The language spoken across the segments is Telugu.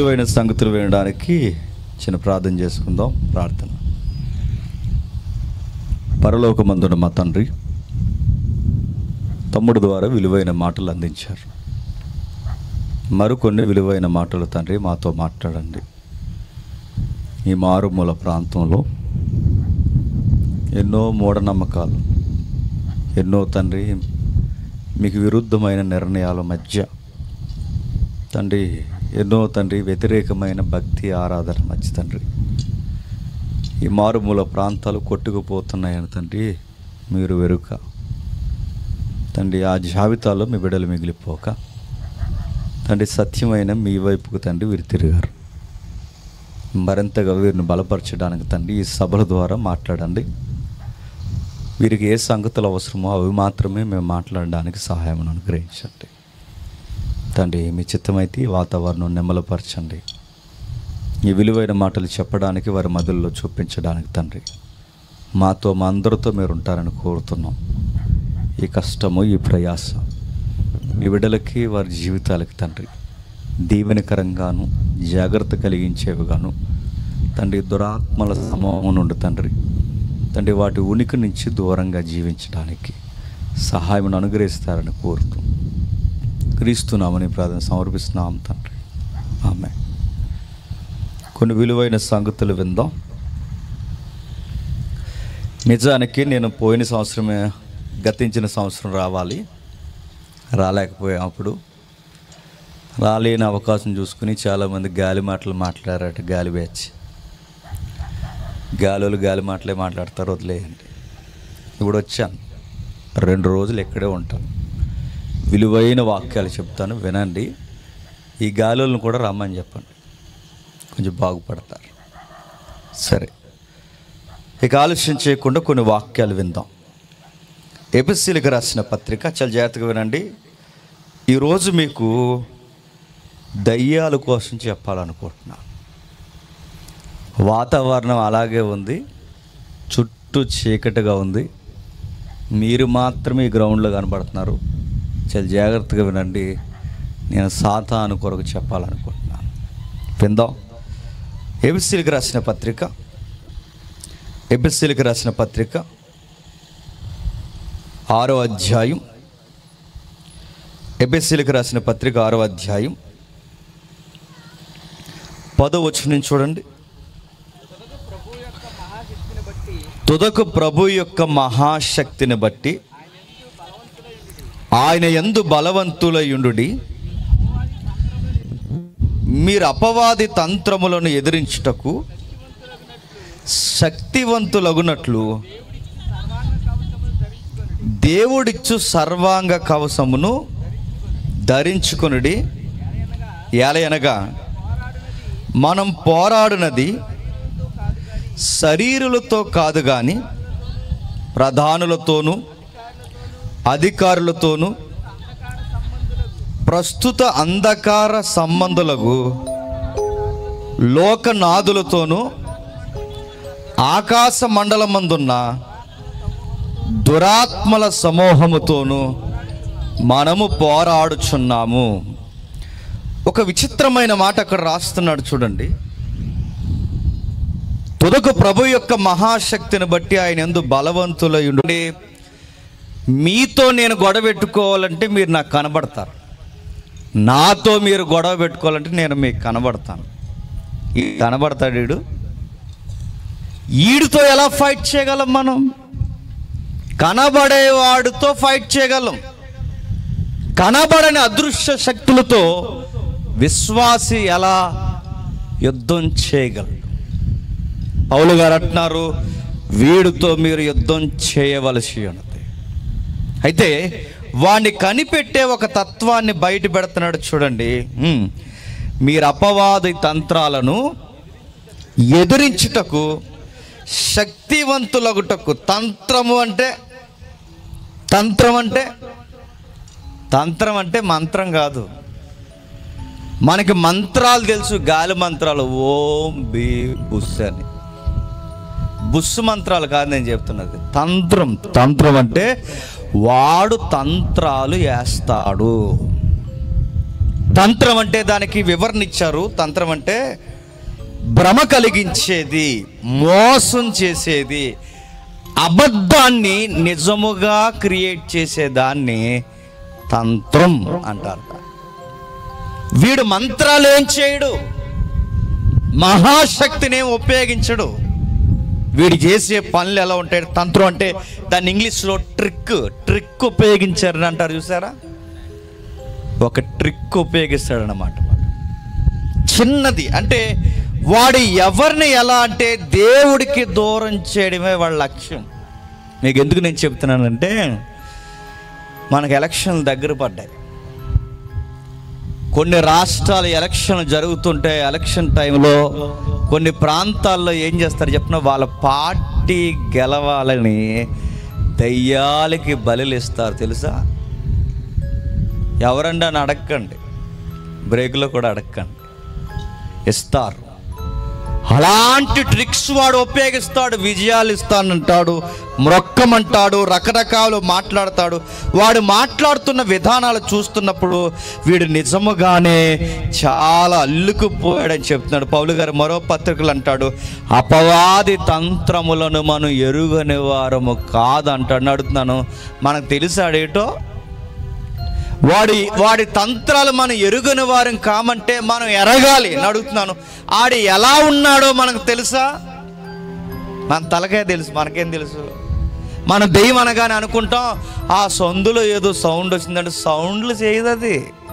విలువైన సంగతులు వినడానికి చిన్న ప్రార్థన చేసుకుందాం ప్రార్థన పరలోకమందున మా తండ్రి తమ్ముడు ద్వారా విలువైన మాటలు అందించారు మరికొన్ని విలువైన మాటలు తండ్రి మాతో మాట్లాడండి ఈ మారుమూల ప్రాంతంలో ఎన్నో మూఢనమ్మకాలు ఎన్నో తండ్రి మీకు విరుద్ధమైన నిర్ణయాల మధ్య తండ్రి ఎన్నో తండ్రి వ్యతిరేకమైన భక్తి ఆరాధన మధ్య తండ్రి ఈ మారుమూల ప్రాంతాలు కొట్టుకుపోతున్నాయని తండ్రి మీరు వెరుక తండ్రి ఆ జాబితాలో మీ బిడ్డలు మిగిలిపోక తండ్రి సత్యమైన మీ వైపుకు తండ్రి వీరు తిరిగారు మరింతగా వీరిని బలపరచడానికి తండ్రి ఈ సభల ద్వారా మాట్లాడండి వీరికి ఏ సంగతులు అవసరమో అవి మాత్రమే మేము మాట్లాడడానికి సహాయం అనుగ్రహించండి తండ్రి మీ చిత్తమైతే ఈ వాతావరణం నెమ్మలపరచండి ఈ విలువైన మాటలు చెప్పడానికి వారి మధుల్లో చూపించడానికి తండ్రి మాతో మా అందరితో మీరు ఉంటారని కోరుతున్నాం ఈ కష్టము ఈ ప్రయాస ఈ బిడ్డలకి వారి జీవితాలకి తండ్రి దీవెనకరంగాను జాగ్రత్త కలిగించేవిగాను తండ్రి దురాత్మల సమూహం నుండి తండ్రి తండ్రి వాటి ఉనికి నుంచి దూరంగా జీవించడానికి సహాయం అనుగ్రహిస్తారని కోరుతూ క్రీస్తున్నామని ప్రార్థన సమర్పిస్తున్నాం తండ్రి ఆమె కొన్ని విలువైన సంగతులు విందాం నిజానికి నేను పోయిన సంవత్సరమే గతించిన సంవత్సరం రావాలి రాలేకపోయాం అప్పుడు రాలేని అవకాశం చూసుకుని చాలామంది గాలి మాటలు మాట్లాడారట గాలి బ్యాచ్ గాలులు గాలి మాటలే మాట్లాడతారు వదిలేయండి ఇప్పుడు వచ్చాను రెండు రోజులు ఇక్కడే ఉంటాను విలువైన వాక్యాలు చెప్తాను వినండి ఈ గాలులను కూడా రమ్మని చెప్పండి కొంచెం బాగుపడతారు సరే ఇక ఆలస్యం చేయకుండా కొన్ని వాక్యాలు విందాం ఎపిసిలకు రాసిన పత్రిక చాలా జాగ్రత్తగా వినండి ఈరోజు మీకు దయ్యాల కోసం చెప్పాలనుకుంటున్నాను వాతావరణం అలాగే ఉంది చుట్టూ చీకటిగా ఉంది మీరు మాత్రమే ఈ గ్రౌండ్లో కనబడుతున్నారు చాలా జాగ్రత్తగా వినండి నేను సాతాను కొరకు చెప్పాలనుకుంటున్నాను విందాం ఎబిసిలికి రాసిన పత్రిక ఎబిసిలికి రాసిన పత్రిక ఆరో అధ్యాయం ఎబిసిలికి రాసిన పత్రిక ఆరో అధ్యాయం పదో వచ్చిన చూడండి తుదకు ప్రభు యొక్క మహాశక్తిని బట్టి ఆయన ఎందు బలవంతులయుండు మీరు అపవాది తంత్రములను ఎదిరించుటకు శక్తివంతులగునట్లు దేవుడిచ్చు సర్వాంగ కవసమును ధరించుకొనుడి ఏలయనగా మనం పోరాడునది శరీరులతో కాదు కానీ ప్రధానులతోనూ అధికారులతోనూ ప్రస్తుత అంధకార సంబంధులకు లోకనాథులతోనూ ఆకాశ మండలమందున్న దురాత్మల సమూహముతోనూ మనము పోరాడుచున్నాము ఒక విచిత్రమైన మాట అక్కడ రాస్తున్నాడు చూడండి తుదకు ప్రభు యొక్క మహాశక్తిని బట్టి ఆయన ఎందు బలవంతులై ఉండి మీతో నేను గొడవ పెట్టుకోవాలంటే మీరు నాకు కనబడతారు నాతో మీరు గొడవ పెట్టుకోవాలంటే నేను మీకు కనబడతాను ఈ కనబడతాడు వీడు ఈడితో ఎలా ఫైట్ చేయగలం మనం కనబడేవాడితో ఫైట్ చేయగలం కనబడని అదృశ్య శక్తులతో విశ్వాసి ఎలా యుద్ధం చేయగలడు పౌలు గారు అంటున్నారు వీడితో మీరు యుద్ధం చేయవలసి ఉన్నది అయితే వాణ్ణి కనిపెట్టే ఒక తత్వాన్ని బయట పెడుతున్నాడు చూడండి ఉమ్. మీరు అపవాది తంత్రాలను ఎదిరించుటకు శక్తివంతులగుటకు తంత్రము అంటే తంత్రం అంటే తంత్రం అంటే మంత్రం కాదు మనకి మంత్రాలు తెలుసు గాలి మంత్రాలు ఓం బి బుస్ అని బుస్సు మంత్రాలు కాదు నేను చెప్తున్నది తంత్రం తంత్రం అంటే వాడు తంత్రాలు వేస్తాడు తంత్రం అంటే దానికి వివరణ ఇచ్చారు తంత్రం అంటే భ్రమ కలిగించేది మోసం చేసేది అబద్ధాన్ని నిజముగా క్రియేట్ చేసేదాన్ని తంత్రం అంటారు వీడు మంత్రాలు ఏం చేయడు మహాశక్తిని ఏం ఉపయోగించడు వీడు చేసే పనులు ఎలా ఉంటాయి తంత్రం అంటే దాన్ని ఇంగ్లీష్లో ట్రిక్ ట్రిక్ ఉపయోగించారని అంటారు చూసారా ఒక ట్రిక్ ఉపయోగిస్తాడనమాట చిన్నది అంటే వాడు ఎవరిని ఎలా అంటే దేవుడికి దూరం చేయడమే వాళ్ళ లక్ష్యం మీకు ఎందుకు నేను చెప్తున్నానంటే మనకు ఎలక్షన్లు దగ్గర పడ్డాయి కొన్ని రాష్ట్రాల ఎలక్షన్ జరుగుతుంటే ఎలక్షన్ టైంలో కొన్ని ప్రాంతాల్లో ఏం చేస్తారు చెప్పిన వాళ్ళ పార్టీ గెలవాలని దయ్యాలకి బలులు ఇస్తారు తెలుసా ఎవరండి అని అడగండి బ్రేక్లో కూడా అడగండి ఇస్తారు అలాంటి ట్రిక్స్ వాడు ఉపయోగిస్తాడు విజయాలు ఇస్తానంటాడు మ్రొక్కమంటాడు రకరకాలు మాట్లాడతాడు వాడు మాట్లాడుతున్న విధానాలు చూస్తున్నప్పుడు వీడు నిజముగానే చాలా అల్లుకుపోయాడని చెప్తున్నాడు పౌలు గారు మరో పత్రికలు అంటాడు అపవాది తంత్రములను మనం ఎరుగని వారము కాదంటాడు అడుగుతున్నాను మనకు తెలిసాడేటో వాడి వాడి తంత్రాలు మనం ఎరుగని వారం కామంటే మనం ఎరగాలి అని అడుగుతున్నాను ఆడి ఎలా ఉన్నాడో మనకు తెలుసా మన తలకే తెలుసు మనకేం తెలుసు మన దెయ్యం అనగానే అనుకుంటాం ఆ సొందులో ఏదో సౌండ్ వచ్చిందంటే సౌండ్లు చేయదు అది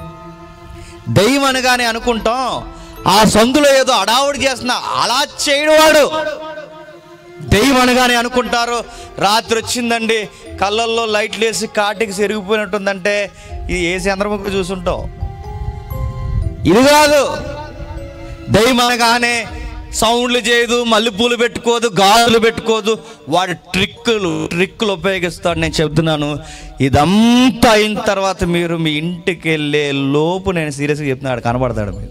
దెయ్యం అనగానే అనుకుంటాం ఆ సందులో ఏదో అడావుడి చేస్తున్నా అలా చేయడు వాడు దెయ్యం అనగానే అనుకుంటారు రాత్రి వచ్చిందండి కళ్ళల్లో లైట్లు వేసి కాటికి సెరిగిపోయినట్టుందంటే ఇది ఏ చంద్రముఖి చూసుంటావు ఇది కాదు దెయ్యం అనగానే సౌండ్లు చేయదు మల్లెపూలు పెట్టుకోదు గాజులు పెట్టుకోదు వాడు ట్రిక్కులు ట్రిక్కులు ఉపయోగిస్తాడు నేను చెప్తున్నాను ఇదంతా అయిన తర్వాత మీరు మీ ఇంటికి వెళ్ళే లోపు నేను సీరియస్గా చెప్తున్నాడు కనబడతాడు మీరు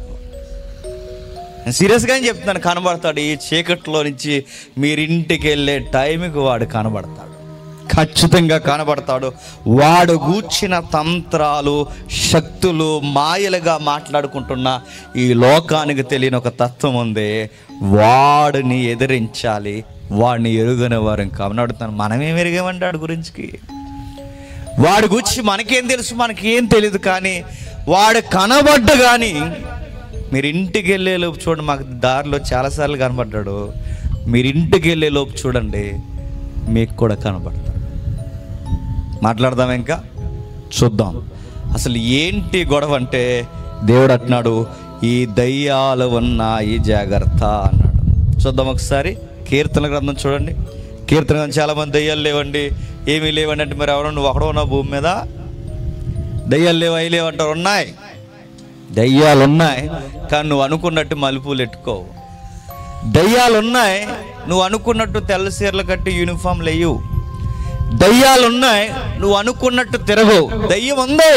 నేను సీరియస్గానే చెప్తున్నాను కనబడతాడు ఈ చీకట్లో నుంచి మీరింటికి వెళ్ళే టైంకి వాడు కనబడతాడు ఖచ్చితంగా కనబడతాడు వాడు గూర్చిన తంత్రాలు శక్తులు మాయలుగా మాట్లాడుకుంటున్న ఈ లోకానికి తెలియని ఒక తత్వం ఉంది వాడిని ఎదిరించాలి వాడిని ఎరుగని వారం కాబట్టి అడుగుతాను మనమేం ఎరిగామంటే వాడి గురించి వాడి గురించి మనకేం తెలుసు మనకేం తెలియదు కానీ వాడు కనబడ్డు కానీ మీరు ఇంటికి వెళ్ళే లోపు చూడండి మాకు దారిలో చాలాసార్లు కనబడ్డాడు మీరు ఇంటికి వెళ్ళే లోపు చూడండి మీకు కూడా కనబడతాడు మాట్లాడదాం ఇంకా చూద్దాం అసలు ఏంటి గొడవ అంటే దేవుడు అంటున్నాడు ఈ దయ్యాలు ఉన్నాయి జాగ్రత్త అన్నాడు చూద్దాం ఒకసారి కీర్తన గ్రంథం చూడండి కీర్తన గ్రంథం చాలా మంది దయ్యాలు లేవండి ఏమీ లేవండి అంటే మరి ఎవరో నువ్వు ఒకడో ఉన్నావు భూమి మీద దయ్యాలు లేవు అవి లేవంటారు ఉన్నాయి దయ్యాలు ఉన్నాయి కానీ నువ్వు అనుకున్నట్టు మలుపులు ఎట్టుకోవు దయ్యాలు ఉన్నాయి నువ్వు అనుకున్నట్టు తెల్ల చీరలు కట్టి యూనిఫామ్ లేవు దయ్యాలు ఉన్నాయి నువ్వు అనుకున్నట్టు తిరగవు దయ్యం ఉంది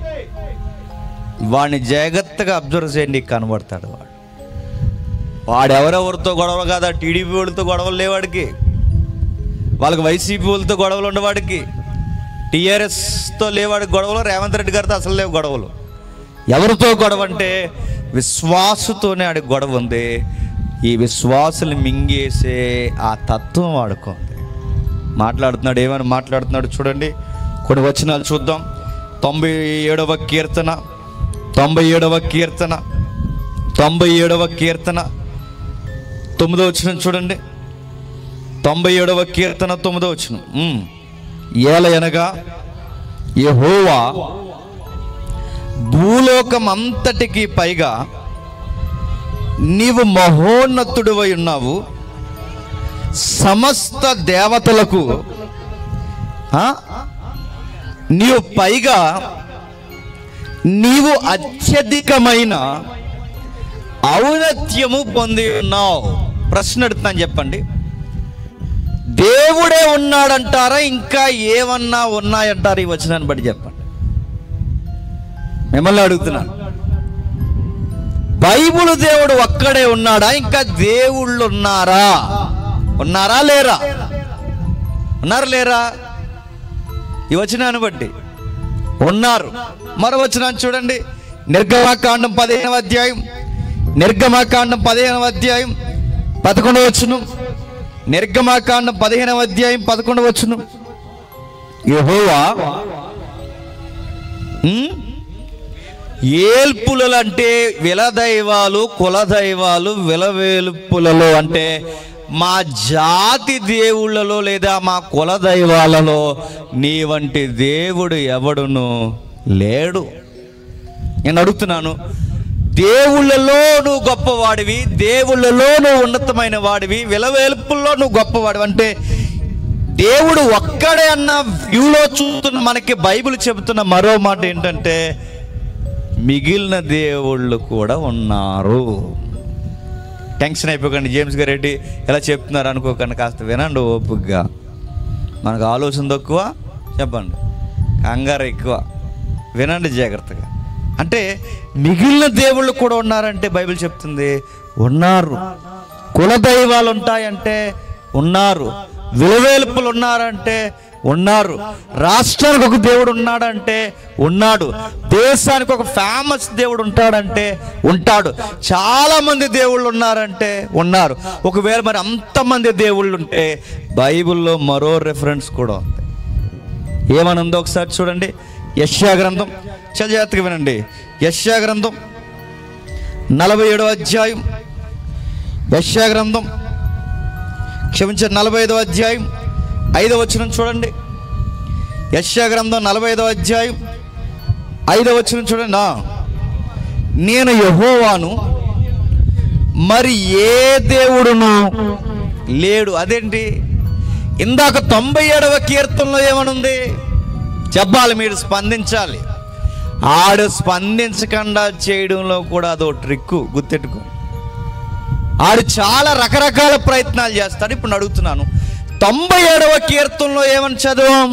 వాడిని జాగ్రత్తగా అబ్జర్వ్ చేయండి నీకు కనబడతాడు వాడు వాడు ఎవరెవరితో గొడవ కాదా టీడీపీ వాళ్ళతో గొడవలు లేవాడికి వాళ్ళకి వైసీపీ వాళ్ళతో గొడవలు ఉండవాడికి టీఆర్ఎస్తో లేవాడికి గొడవలు రేవంత్ రెడ్డి గారితో అసలు లేవు గొడవలు ఎవరితో గొడవ అంటే విశ్వాసుతోనే ఆడికి గొడవ ఉంది ఈ విశ్వాసులు మింగేసే ఆ తత్వం వాడుకుంది మాట్లాడుతున్నాడు ఏమని మాట్లాడుతున్నాడు చూడండి కొన్ని వచనాలు చూద్దాం తొంభై ఏడవ కీర్తన తొంభై ఏడవ కీర్తన తొంభై ఏడవ కీర్తన తొమ్మిదో వచనం చూడండి తొంభై ఏడవ కీర్తన తొమ్మిదో వచనం ఉమ్. ఏలయనగా యెహోవా భూలోకం అంతటికి పైగా నీవు మహోన్నతుడివై ఉన్నావు సమస్త దేవతలకు ఆ? నీవు పైగా నీవు అత్యధికమైన ఔన్నత్యము పొంది ఉన్నావు ప్రశ్న అడుగుతాను చెప్పండి దేవుడే ఉన్నాడంటారా ఇంకా ఏమన్నా ఉన్నాయంటారా ఈ వచనాన్ని బట్టి చెప్పండి మిమ్మల్ని అడుగుతున్నాను బైబుల్ దేవుడు ఒక్కడే ఉన్నాడా ఇంకా దేవుళ్ళు ఉన్నారా ఉన్నారా లేరా ఉన్నారు లేరా ఈ వచనాన్ని బట్టి ఉన్నారు మరో వచనాన్ని చూడండి నిర్గమాకాండం పదిహేనవ అధ్యాయం నిర్గమాకాండం పదిహేనవ అధ్యాయం పదకొండవ వచ్చును నిర్గమాకాండం పదిహేనవ అధ్యాయం పదకొండవ వచ్చును యెహోవా ఉమ్, ఏల్పులలు అంటే విలదైవాలు కులదైవాలు విలవేల్పులలో అంటే మా జాతి దేవుళ్ళలో లేదా మా కుల దైవాలలో నీ వంటి దేవుడు ఎవడును లేడు నేను అడుగుతున్నాను దేవుళ్ళలో నువ్వు గొప్పవాడివి దేవుళ్ళలో నువ్వు ఉన్నతమైన వాడివి విలవేల్పుల్లో నువ్వు గొప్పవాడివి అంటే దేవుడు ఒక్కడే అన్న వ్యూలో చూస్తున్న మనకి బైబిల్ చెబుతున్న మరో మాట ఏంటంటే మిగిలిన దేవుళ్ళు కూడా ఉన్నారు టెన్షన్ అయిపోకండి జేమ్స్ గారెడ్డి ఎలా చెప్తున్నారు అనుకోకండి కాస్త వినండి ఓపికగా మనకు ఆలోచన తక్కువ చెప్పండి కంగారు ఎక్కువ వినండి జాగ్రత్తగా అంటే మిగిలిన దేవుళ్ళు కూడా ఉన్నారంటే బైబిల్ చెప్తుంది ఉన్నారు కుల దైవాలు ఉంటాయంటే ఉన్నారు విలువేలుపులు ఉన్నారంటే ఉన్నారు రాష్ట్రానికి ఒక దేవుడు ఉన్నాడంటే ఉన్నాడు దేశానికి ఒక ఫేమస్ దేవుడు ఉంటాడంటే ఉంటాడు చాలా మంది దేవుళ్ళు ఉన్నారంటే ఉన్నారు ఒకవేళ మరి అంతమంది దేవుళ్ళు ఉంటే బైబిల్లో మరో రెఫరెన్స్ కూడా ఉంది ఏమని ఉందో ఒకసారి చూడండి యశ్యా గ్రంథం చాలా జాగ్రత్తగా వినండి యశ్యా గ్రంథం నలభై ఏడవ అధ్యాయం యశ్యా గ్రంథం క్షమించండి నలభై ఐదవ అధ్యాయం ఐదవ వచనం చూడండి యశ్యా గ్రంథం నలభై ఐదవ అధ్యాయం ఐదవ వచనం చూడండి ఆ. నేను యహోవాను మరి ఏ దేవుడును లేడు అదేంటి ఇందాక తొంభై ఏడవ కీర్తనలో ఏమనుంది చెప్పాలి మీరు స్పందించాలి ఆడు స్పందించకుండా చేయడంలో కూడా అదో ట్రిక్కు గుర్తెట్టుకో ఆడు చాలా రకరకాల ప్రయత్నాలు చేస్తాడు ఇప్పుడు నేను అడుగుతున్నాను తొంభై ఏడవ కీర్తనలో ఏమని చదవం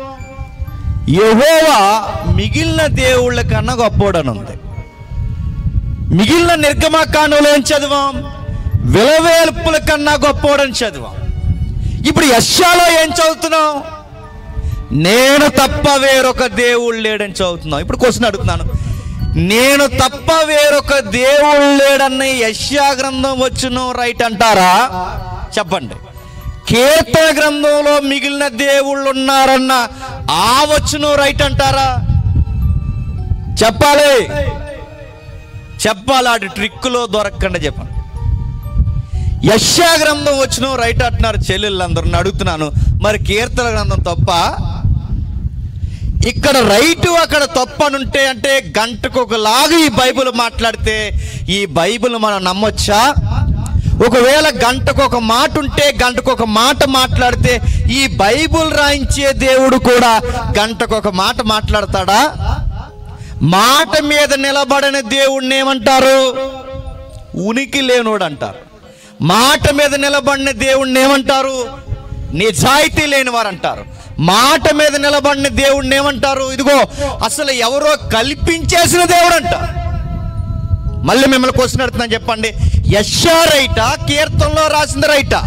యహోవా మిగిలిన దేవుళ్ళ కన్నా గొప్పోడని ఉంది మిగిలిన నిర్గమకాండంలో ఏం చదివాం విలవేల్పుల కన్నా గొప్పోడని చదివాం ఇప్పుడు యశాలో ఏం చదువుతున్నాం నేను తప్ప వేరొక దేవుడు లేడని చదువుతున్నాం ఇప్పుడు క్వశ్చన్ అడుగుతున్నాను నేను తప్ప వేరొక దేవుడు లేడన్న యశ్యా గ్రంథం వచ్చును రైట్ అంటారా చెప్పండి కీర్తన గ్రంథంలో మిగిలిన దేవుళ్ళు ఉన్నారన్న ఆ వచ్చును రైట్ అంటారా చెప్పాలి చెప్పాలి అటు ట్రిక్కులో దొరకకుండా చెప్పండి యశ్యా గ్రంథం వచ్చిన రైట్ అంటున్నారు చెల్లెళ్ళందరూ నేను అడుగుతున్నాను మరి కీర్తన గ్రంథం తప్ప ఇక్కడ రైటు అక్కడ తప్పనుంటే అంటే గంటకు ఒకలాగా ఈ బైబిల్ మాట్లాడితే ఈ బైబిల్ మనం నమ్మొచ్చా ఒకవేళ గంటకు ఒక మాట ఉంటే గంటకు ఒక మాట మాట్లాడితే ఈ బైబిల్ రాయించే దేవుడు కూడా గంటకు ఒక మాట మాట్లాడతాడా మాట మీద నిలబడని దేవుణ్ణి ఏమంటారు ఉనికి లేనోడు అంటారు మాట మీద నిలబడిన దేవుణ్ణి ఏమంటారు నిజాయితీ లేని వారు అంటారు మాట మీద నిలబడిన దేవుణ్ణి ఏమంటారు ఇదిగో అసలు ఎవరో కల్పించేసిన దేవుడు అంటారు మళ్ళీ మిమ్మల్ని క్వశ్చన్ అడుగుతున్నాను చెప్పండి యశా రైటా కీర్తనలో రాసింది రైటా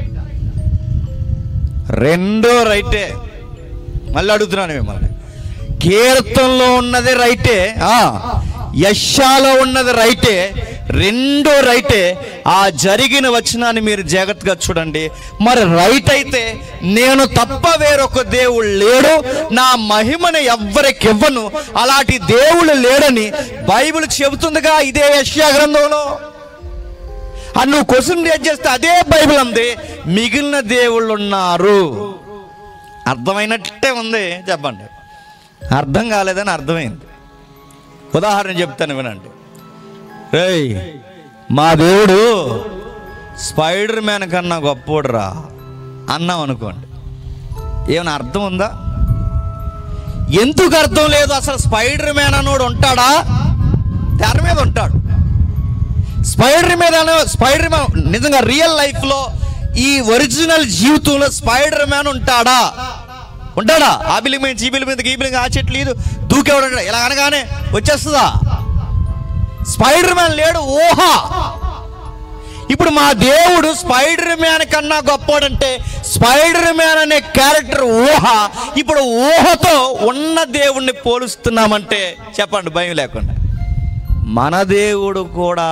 రెండో రైటే మళ్ళీ అడుగుతున్నాను మిమ్మల్ని కీర్తనలో ఉన్నది రైటే ఆ యశాలో ఉన్నది రైటే రెండో రైటే ఆ జరిగిన వచనాన్ని మీరు జాగ్రత్తగా చూడండి మరి రైట్ అయితే నేను తప్ప వేరొక దేవుడు లేడు నా మహిమను ఎవ్వరికి ఇవ్వను అలాంటి దేవుడు లేడని బైబిల్ చెబుతుందిగా ఇదే యశ్యా గ్రంథంలో అని నువ్వు క్వశ్చన్ రేట్ చేస్తే అదే బైబిల్ ఉంది మిగిలిన దేవుళ్ళు ఉన్నారు అర్థమైనట్టే ఉంది చెప్పండి అర్థం కాలేదని అర్థమైంది ఉదాహరణ చెప్తాను వినండి రేయ్ మా దేవుడు స్పైడర్ మ్యాన్ కన్నా గొప్పోడురా అన్నాం అనుకోండి ఏమైనా అర్థం ఉందా ఎందుకు అర్థం లేదు అసలు స్పైడర్ మ్యాన్ అన్నోడు ఉంటాడా తెర మీద ఉంటాడు స్పైడర్ మీద స్పైడర్ మ్యాన్ నిజంగా రియల్ లైఫ్లో ఈ ఒరిజినల్ జీవితంలో స్పైడర్ మ్యాన్ ఉంటాడా ఉంటాడా ఆ బిల్లింగ్ మీద ఈ బిల్లింగ్ మీద ఈ బిల్లింగ్ ఆ చెట్లు లేదు దూకేవాడు ఉంటాడు ఇలా అనగానే వచ్చేస్తుందా స్పైడర్ మ్యాన్ లేడు ఊహ ఇప్పుడు మా దేవుడు స్పైడర్ మ్యాన్ కన్నా గొప్పోడంటే స్పైడర్ మ్యాన్ అనే క్యారెక్టర్ ఊహ ఇప్పుడు ఊహతో ఉన్న దేవుణ్ణి పోలుస్తున్నామంటే చెప్పండి భయం లేకుండా మన దేవుడు కూడా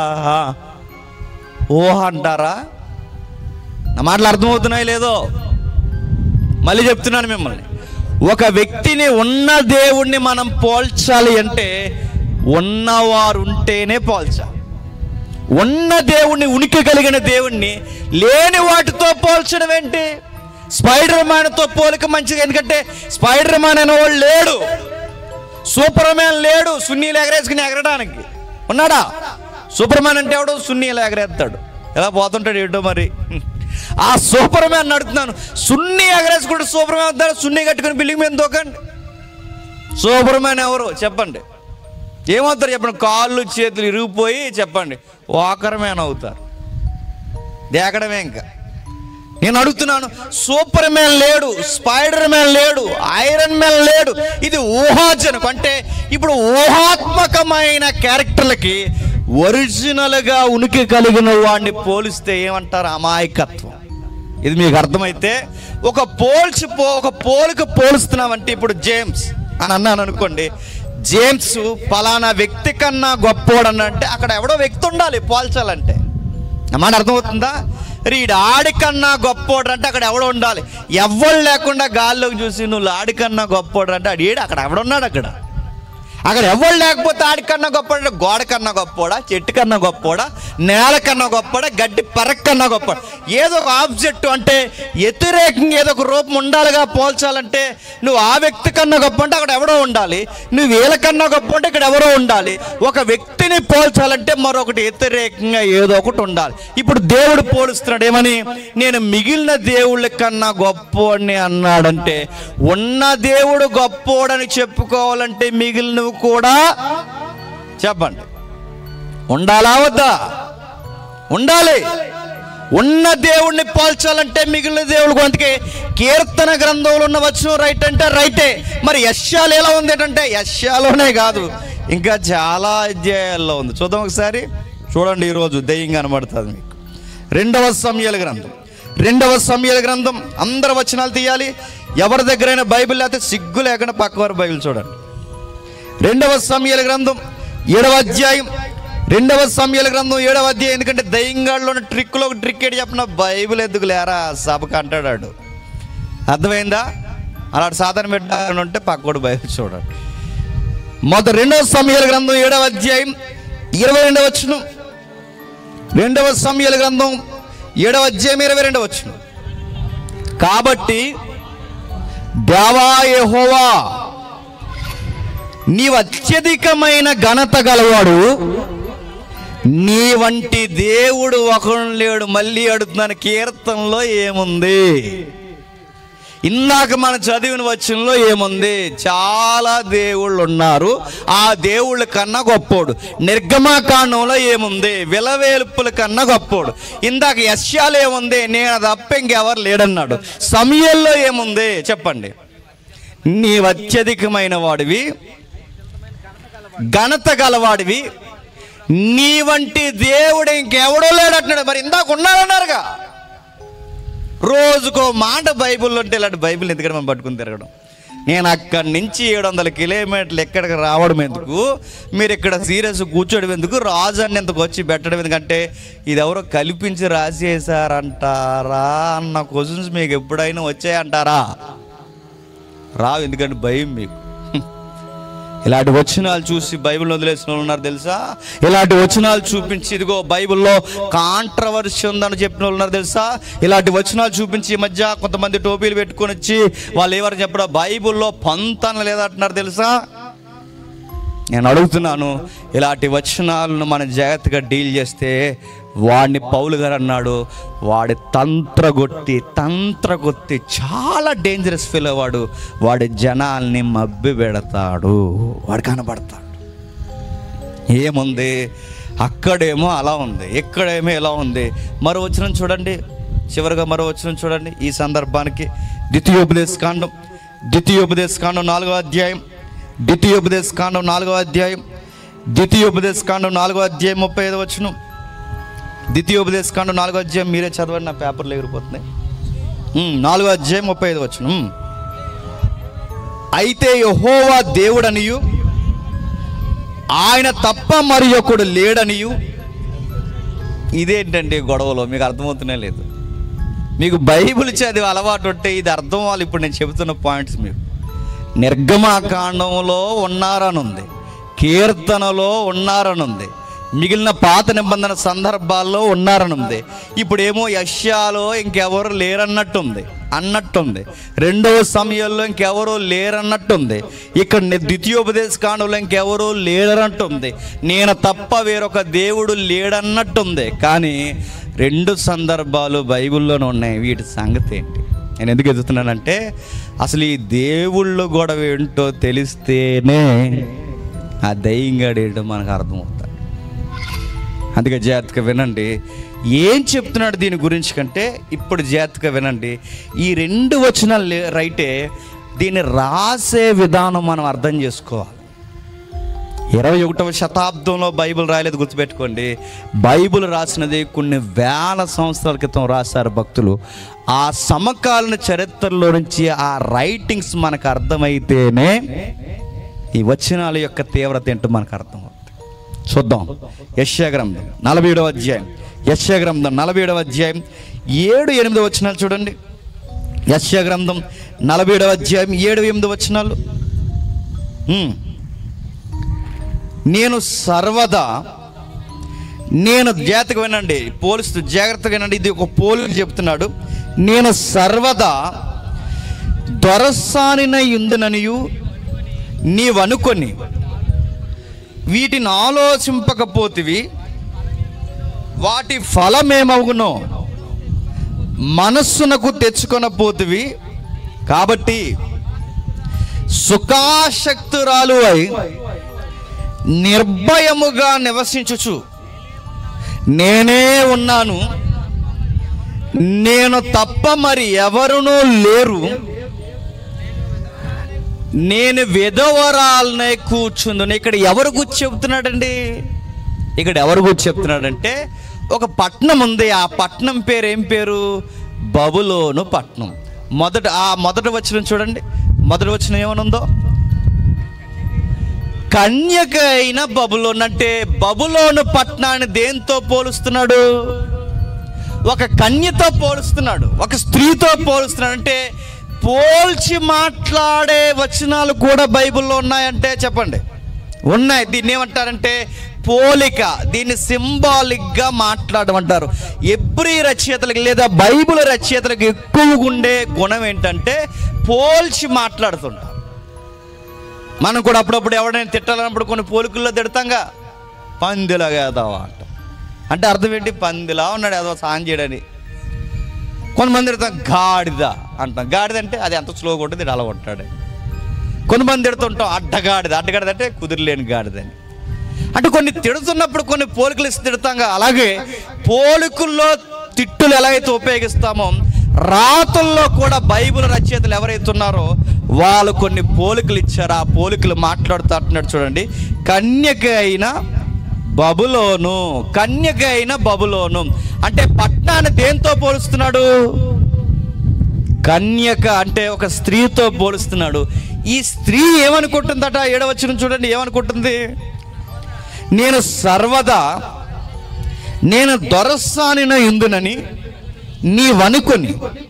ఊహ అంటారా నా మాటలు అర్థమవుతున్నాయి లేదో మళ్ళీ చెప్తున్నాను మిమ్మల్ని ఒక వ్యక్తిని ఉన్న దేవుణ్ణి మనం పోల్చాలి అంటే ఉన్నవారు ఉంటేనే పోల్చాలి ఉన్న దేవుణ్ణి ఉనికి కలిగిన దేవుణ్ణి లేని వాటితో పోల్చడం ఏంటి స్పైడర్ మ్యాన్తో పోలిక మంచిది ఎందుకంటే స్పైడర్ మ్యాన్ అనేవాడు లేడు సూపర్ మ్యాన్ లేడు సున్నీలు ఎగరేసుకుని ఎగరడానికి ఉన్నాడా సూపర్ మ్యాన్ అంటే ఎవడు సున్నీలు ఎగరేస్తాడు ఎలా పోతుంటాడు ఏంటో మరి ఆ సూపర్ మ్యాన్ నడుతున్నాను సున్ని ఎగరేసుకుంటే సూపర్ మ్యాన్ వద్దాడు సున్ని కట్టుకుని బిల్డింగ్ మీద దూకండి సూపర్ మ్యాన్ ఎవరు చెప్పండి ఏమవుతారు చెప్పండి కాళ్ళు చేతులు ఇరిగిపోయి చెప్పండి వాకర్ మ్యాన్ అవుతారు దేకడమే ఇంకా నేను అడుగుతున్నాను సూపర్ మ్యాన్ లేడు స్పైడర్ మ్యాన్ లేడు ఐరన్ మ్యాన్ లేడు ఇది ఊహాజనకు అంటే ఇప్పుడు ఊహాత్మకమైన క్యారెక్టర్లకి ఒరిజినల్గా ఉనికి కలిగిన వాడిని పోలిస్తే ఏమంటారు అమాయకత్వం ఇది మీకు అర్థమైతే ఒక పోల్చి పో ఒక పోలిక పోలుస్తున్నామంటే ఇప్పుడు జేమ్స్ అని అన్నాను అనుకోండి జేమ్స్ పలానా వ్యక్తి కన్నా గొప్పోడు అంటే అక్కడ ఎవడో వ్యక్తి ఉండాలి పోల్చాలంటే నా మాట అర్థమవుతుందా రీడు ఆడికన్నా గొప్పోడు అంటే అక్కడ ఎవడో ఉండాలి ఎవ్వడు లేకుండా గాల్లోకి చూసి నువ్వు ఆడికన్నా గొప్పోడు అంటే ఆడు ఏడు అక్కడ ఎవడున్నాడు అక్కడ అక్కడ ఎవరు లేకపోతే ఆడికన్నా గొప్ప గోడ కన్నా గొప్పోడా చెట్టు కన్నా గొప్పోడా నేల కన్నా గొప్పడా గడ్డి పరక్ కన్నా గొప్ప ఏదో ఒక ఆబ్జెక్ట్ అంటే వ్యతిరేకంగా ఏదో ఒక రూపం ఉండాలిగా పోల్చాలంటే నువ్వు ఆ వ్యక్తి కన్నా గొప్ప అంటే అక్కడ ఎవడో ఉండాలి నువ్వు వీళ్ళ కన్నా గొప్ప అంటే ఇక్కడ ఎవరో ఉండాలి ఒక వ్యక్తిని పోల్చాలంటే మరొకటి వ్యతిరేకంగా ఏదో ఒకటి ఉండాలి ఇప్పుడు దేవుడు పోలుస్తున్నాడు ఏమని నేను మిగిలిన దేవుళ్ళ కన్నా గొప్పోడిని అన్నాడంటే ఉన్న దేవుడు గొప్పోడని చెప్పుకోవాలంటే మిగిలినవి కూడా చెప్పండి ఉండాలా వద్దా ఉండాలి ఉన్న దేవుణ్ణి పోల్చాలంటే మిగిలిన దేవుడు అందుకే కీర్తన గ్రంథంలో ఉన్న వచనం రైట్ అంటే రైటే మరి యశ్యాలు ఎలా ఉంది అంటే యశ్యాలోనే కాదు ఇంకా చాలా అధ్యాయాల్లో ఉంది చూద్దాం ఒకసారి చూడండి ఈరోజు దెయ్యం కనబడుతుంది మీకు రెండవ సమయాల గ్రంథం రెండవ సమయాల గ్రంథం అందరు వచనాలు తీయాలి ఎవరి దగ్గరైనా బైబిల్ లేకపోతే సిగ్గు లేకుండా పక్కవారు బైబిల్ చూడండి రెండవ సమయాల గ్రంథం ఏడవ అధ్యాయం రెండవ సమయాల గ్రంథం ఏడవ అధ్యాయం ఎందుకంటే దయ్యంగాడులో ఉన్న ట్రిక్లో ఒక ట్రిక్ ఏంటి చెప్పిన బైబిల్ ఎందుకు లేరా సభకు అంటాడు అర్థమైందా అలాంటి సాధారణ పెట్టాలని ఉంటే పక్కోడు బైబిల్ చూడండి మొదటి రెండవ సమయాల గ్రంథం ఏడవ అధ్యాయం ఇరవై రెండవ వచ్చును రెండవ సమయాల గ్రంథం ఏడవ అధ్యాయం ఇరవై రెండవ వచ్చును కాబట్టి దేవా యెహోవా నీవు అత్యధికమైన ఘనత గలవాడు నీ వంటి దేవుడు ఒకడు లేడు మళ్ళీ అడుగుతున్నాను కీర్తనలో ఏముంది ఇందాక మన చదివిన వచనంలో ఏముంది చాలా దేవుళ్ళు ఉన్నారు ఆ దేవుళ్ళ కన్నా గొప్పోడు నిర్గమాకాండంలో ఏముంది విలవేలుపుల కన్నా గొప్పోడు ఇందాక యశ్యాలు ఏముంది నేను తప్ప ఇంకెవరు లేడన్నాడు సమయంలో ఏముంది చెప్పండి నీవు అత్యధికమైన వాడివి ఘనత గలవాడివి నీ వంటి దేవుడు ఇంకెవడో లేడంటున్నాడు మరి ఇందాక ఉన్నారన్నారుగా రోజుకో మాట బైబిల్ అంటే ఇలాంటి బైబిల్ ఎందుకంటే మనం పట్టుకుని తిరగడం నేను అక్కడి నుంచి ఏడు వందల కిలోమీటర్లు ఎక్కడికి రావడం ఎందుకు మీరు ఇక్కడ సీరియస్ కూర్చోడం ఎందుకు రాజు అని ఎందుకు వచ్చి పెట్టడం ఎందుకంటే ఇది ఎవరో కల్పించి రాసేసారంటారా అన్న క్వశ్చన్స్ మీకు ఎప్పుడైనా వచ్చాయంటారా రావు ఎందుకంటే భయం మీకు ఇలాంటి వచనాలు చూసి బైబిల్ వదిలేసిన వాళ్ళు ఉన్నారు తెలుసా ఇలాంటి వచనాలు చూపించి ఇదిగో బైబిల్లో కాంట్రవర్సీ ఉందని చెప్పిన వాళ్ళు ఉన్నారు తెలుసా ఇలాంటి వచనాలు చూపించి ఈ మధ్య కొంతమంది టోపీలు పెట్టుకొని వచ్చి వాళ్ళు ఎవరు చెప్పడం బైబిల్లో పంతన లేదంటున్నారు తెలుసా నేను అడుగుతున్నాను ఇలాంటి వచనాలను మనం జాగ్రత్తగా డీల్ చేస్తే వాడిని పౌలు గారు అన్నాడు వాడి తంత్రగొట్టి తంత్రగొత్తి చాలా డేంజరస్ ఫీల్ వాడు వాడి జనాల్ని మబ్బి పెడతాడు వాడు కనబడతాడు ఏముంది అక్కడేమో అలా ఉంది ఇక్కడేమో ఎలా ఉంది మరో వచనం చూడండి చివరిగా మరో వచనం చూడండి ఈ సందర్భానికి ద్వితీయోపదేశ కాండం ద్వితీయోపదేశ కాండం నాలుగో అధ్యాయం ద్వితీయోపదేశ కాండం నాలుగో అధ్యాయం ద్వితీయోపదేశ కాండం నాలుగో అధ్యాయం ముప్పై ఐదు వచనం ద్వితీయోపదేశ కాండం నాలుగో అధ్యాయం మీరే చదవండి నా పేపర్లు ఎగిరిపోతున్నాయి ఉమ్, నాలుగో అధ్యాయం ముప్పై ఐదు వచనం ఉమ్. అయితే యహోవా దేవుడనియు ఆయన తప్ప మరి ఒకడు లేడనియు ఇదేంటండి గొడవలో మీకు అర్థమవుతూనే లేదు మీకు బైబిల్ చదివి అలవాటు ఉంటే ఇది అర్థం అవ్వాలి ఇప్పుడు నేను చెబుతున్న పాయింట్స్ మీకు నిర్గమాకాండంలో ఉన్నారని ఉంది కీర్తనలో ఉన్నారని ఉంది మిగిలిన పాత నిబంధన సందర్భాల్లో ఉన్నారని ఉంది ఇప్పుడేమో యష్యాలో ఇంకెవరు లేరన్నట్టుంది అన్నట్టుంది రెండవ సమయంలో ఇంకెవరో లేరన్నట్టుంది ఇక్కడ ని- ద్వితీయోపదేశ కాండంలో ఇంకెవరో లేరన్నట్టుంది నేను తప్ప వేరొక దేవుడు లేడన్నట్టుంది కానీ రెండు సందర్భాలు బైబిల్లోనే ఉన్నాయి వీటి సంగతి ఏంటి నేను ఎందుకు ఎదుగుతున్నానంటే అసలు ఈ దేవుళ్ళు గొడవ ఏంటో తెలిస్తేనే ఆ దయ్యంగాడు ఏంటో మనకు అర్థమవుతుంది అందుకే జాగ్రత్తగా వినండి ఏం చెప్తున్నాడు దీని గురించి కంటే ఇప్పుడు జాగ్రత్తగా వినండి ఈ రెండు వచనాలు లే- రైటే దీన్ని రాసే విధానం మనం అర్థం చేసుకోవాలి ఇరవై ఒకటవ శతాబ్దంలో బైబిల్ రాయలేదు గుర్తుపెట్టుకోండి బైబిల్ రాసినది కొన్ని వేల సంవత్సరాల క్రితం రాశారు భక్తులు ఆ సమకాలీన చరిత్రలో నుంచి ఆ రైటింగ్స్ మనకు అర్థమైతేనే ఈ వచనాల యొక్క తీవ్రత ఏంటో మనకు అర్థమవుతుంది చూద్దాం యశ్యా గ్రంథం నలభై ఏడవ అధ్యాయం యశ్యా గ్రంథం నలభై ఏడవ అధ్యాయం ఏడు ఎనిమిది వచనాలు చూడండి యశ్యా గ్రంథం నలభై ఏడవ అధ్యాయం ఏడు ఎనిమిది వచనాలు ఉమ్. నేను సర్వదా నేను జాగ్రత్తగా వినండి పోలిస్తూ జాగ్రత్తగా వినండి ఇది ఒక పోలికి చెప్తున్నాడు నేను సర్వదా దొరసానిన ఇందుననియు నీవనుకొని వీటిని ఆలోచింపకపోతివి వాటి ఫలమేమవునో మనస్సునకు తెచ్చుకొనపోతివి కాబట్టి సుఖాశక్తురాలు అయి నిర్భయముగా నివసించుచు నేనే ఉన్నాను నేను తప్ప మరి ఎవరునూ లేరు నేను విధవరాలనే కూర్చుందును ఇక్కడ ఎవరు గుర్చి చెప్తున్నాడండి ఇక్కడ ఎవరు గుర్చి చెప్తున్నాడంటే ఒక పట్నం ఉంది ఆ పట్నం పేరు ఏం పేరు బబులోను పట్నం మొదట ఆ మొదటి వచ్చిన చూడండి మొదటి వచ్చిన ఏమనుందో కన్యక అయిన బబులోన్ అంటే బబులోను పట్నాన్ని దేంతో పోలుస్తున్నాడు ఒక కన్యతో పోలుస్తున్నాడు ఒక స్త్రీతో పోలుస్తున్నాడు అంటే పోల్చి మాట్లాడే వచనాలు కూడా బైబిల్లో ఉన్నాయంటే చెప్పండి ఉన్నాయి దీన్ని ఏమంటారంటే పోలిక దీన్ని సింబాలిక్గా మాట్లాడమంటారు ఎబ్రి రచయితలకు లేదా బైబిల్ రచయితలకు ఎక్కువగా ఉండే గుణం ఏంటంటే పోల్చి మాట్లాడుతుంటారు మనం కూడా అప్పుడప్పుడు ఎవడైనా తిట్టాలన్నప్పుడు కొన్ని పోలికల్లో తిడతాంగా పందిలాగా ఏదావా అంట అంటే అర్థం ఏంటి పందిలా ఉన్నాడు ఏదో సాయం చేయడని కొంతమంది తిడతాం గాడిద అంటాం గాడిద అంటే అది ఎంత స్లోగా ఉంటుంది ఇది అలా ఉంటాడు కొంతమంది తిడుతుంటాం అడ్డగాడిద అడ్డగాడిద అంటే కుదిరిలేని గాడిదని అంటే కొన్ని తిడుతున్నప్పుడు కొన్ని పోలికలు ఇస్తే తిడతాంగా అలాగే పోలికల్లో తిట్టులు ఎలా అయితే ఉపయోగిస్తామో రాతల్లో కూడా బైబిల్ రచయితలు ఎవరైతే ఉన్నారో వాళ్ళు కొన్ని పోలికలు ఇచ్చారు ఆ పోలికలు మాట్లాడుతూ అంటున్నాడు చూడండి కన్యక అయిన బబులోను కన్యక అయిన బబులోను అంటే పట్నాన్ని దేంతో పోలుస్తున్నాడు కన్యక అంటే ఒక స్త్రీతో పోలుస్తున్నాడు ఈ స్త్రీ ఏమనుకుంటుందట ఏడవచ్చిన చూడండి ఏమనుకుంటుంది నేను సర్వదా నేను దొరసానిన ఇందునని నీవనుకొని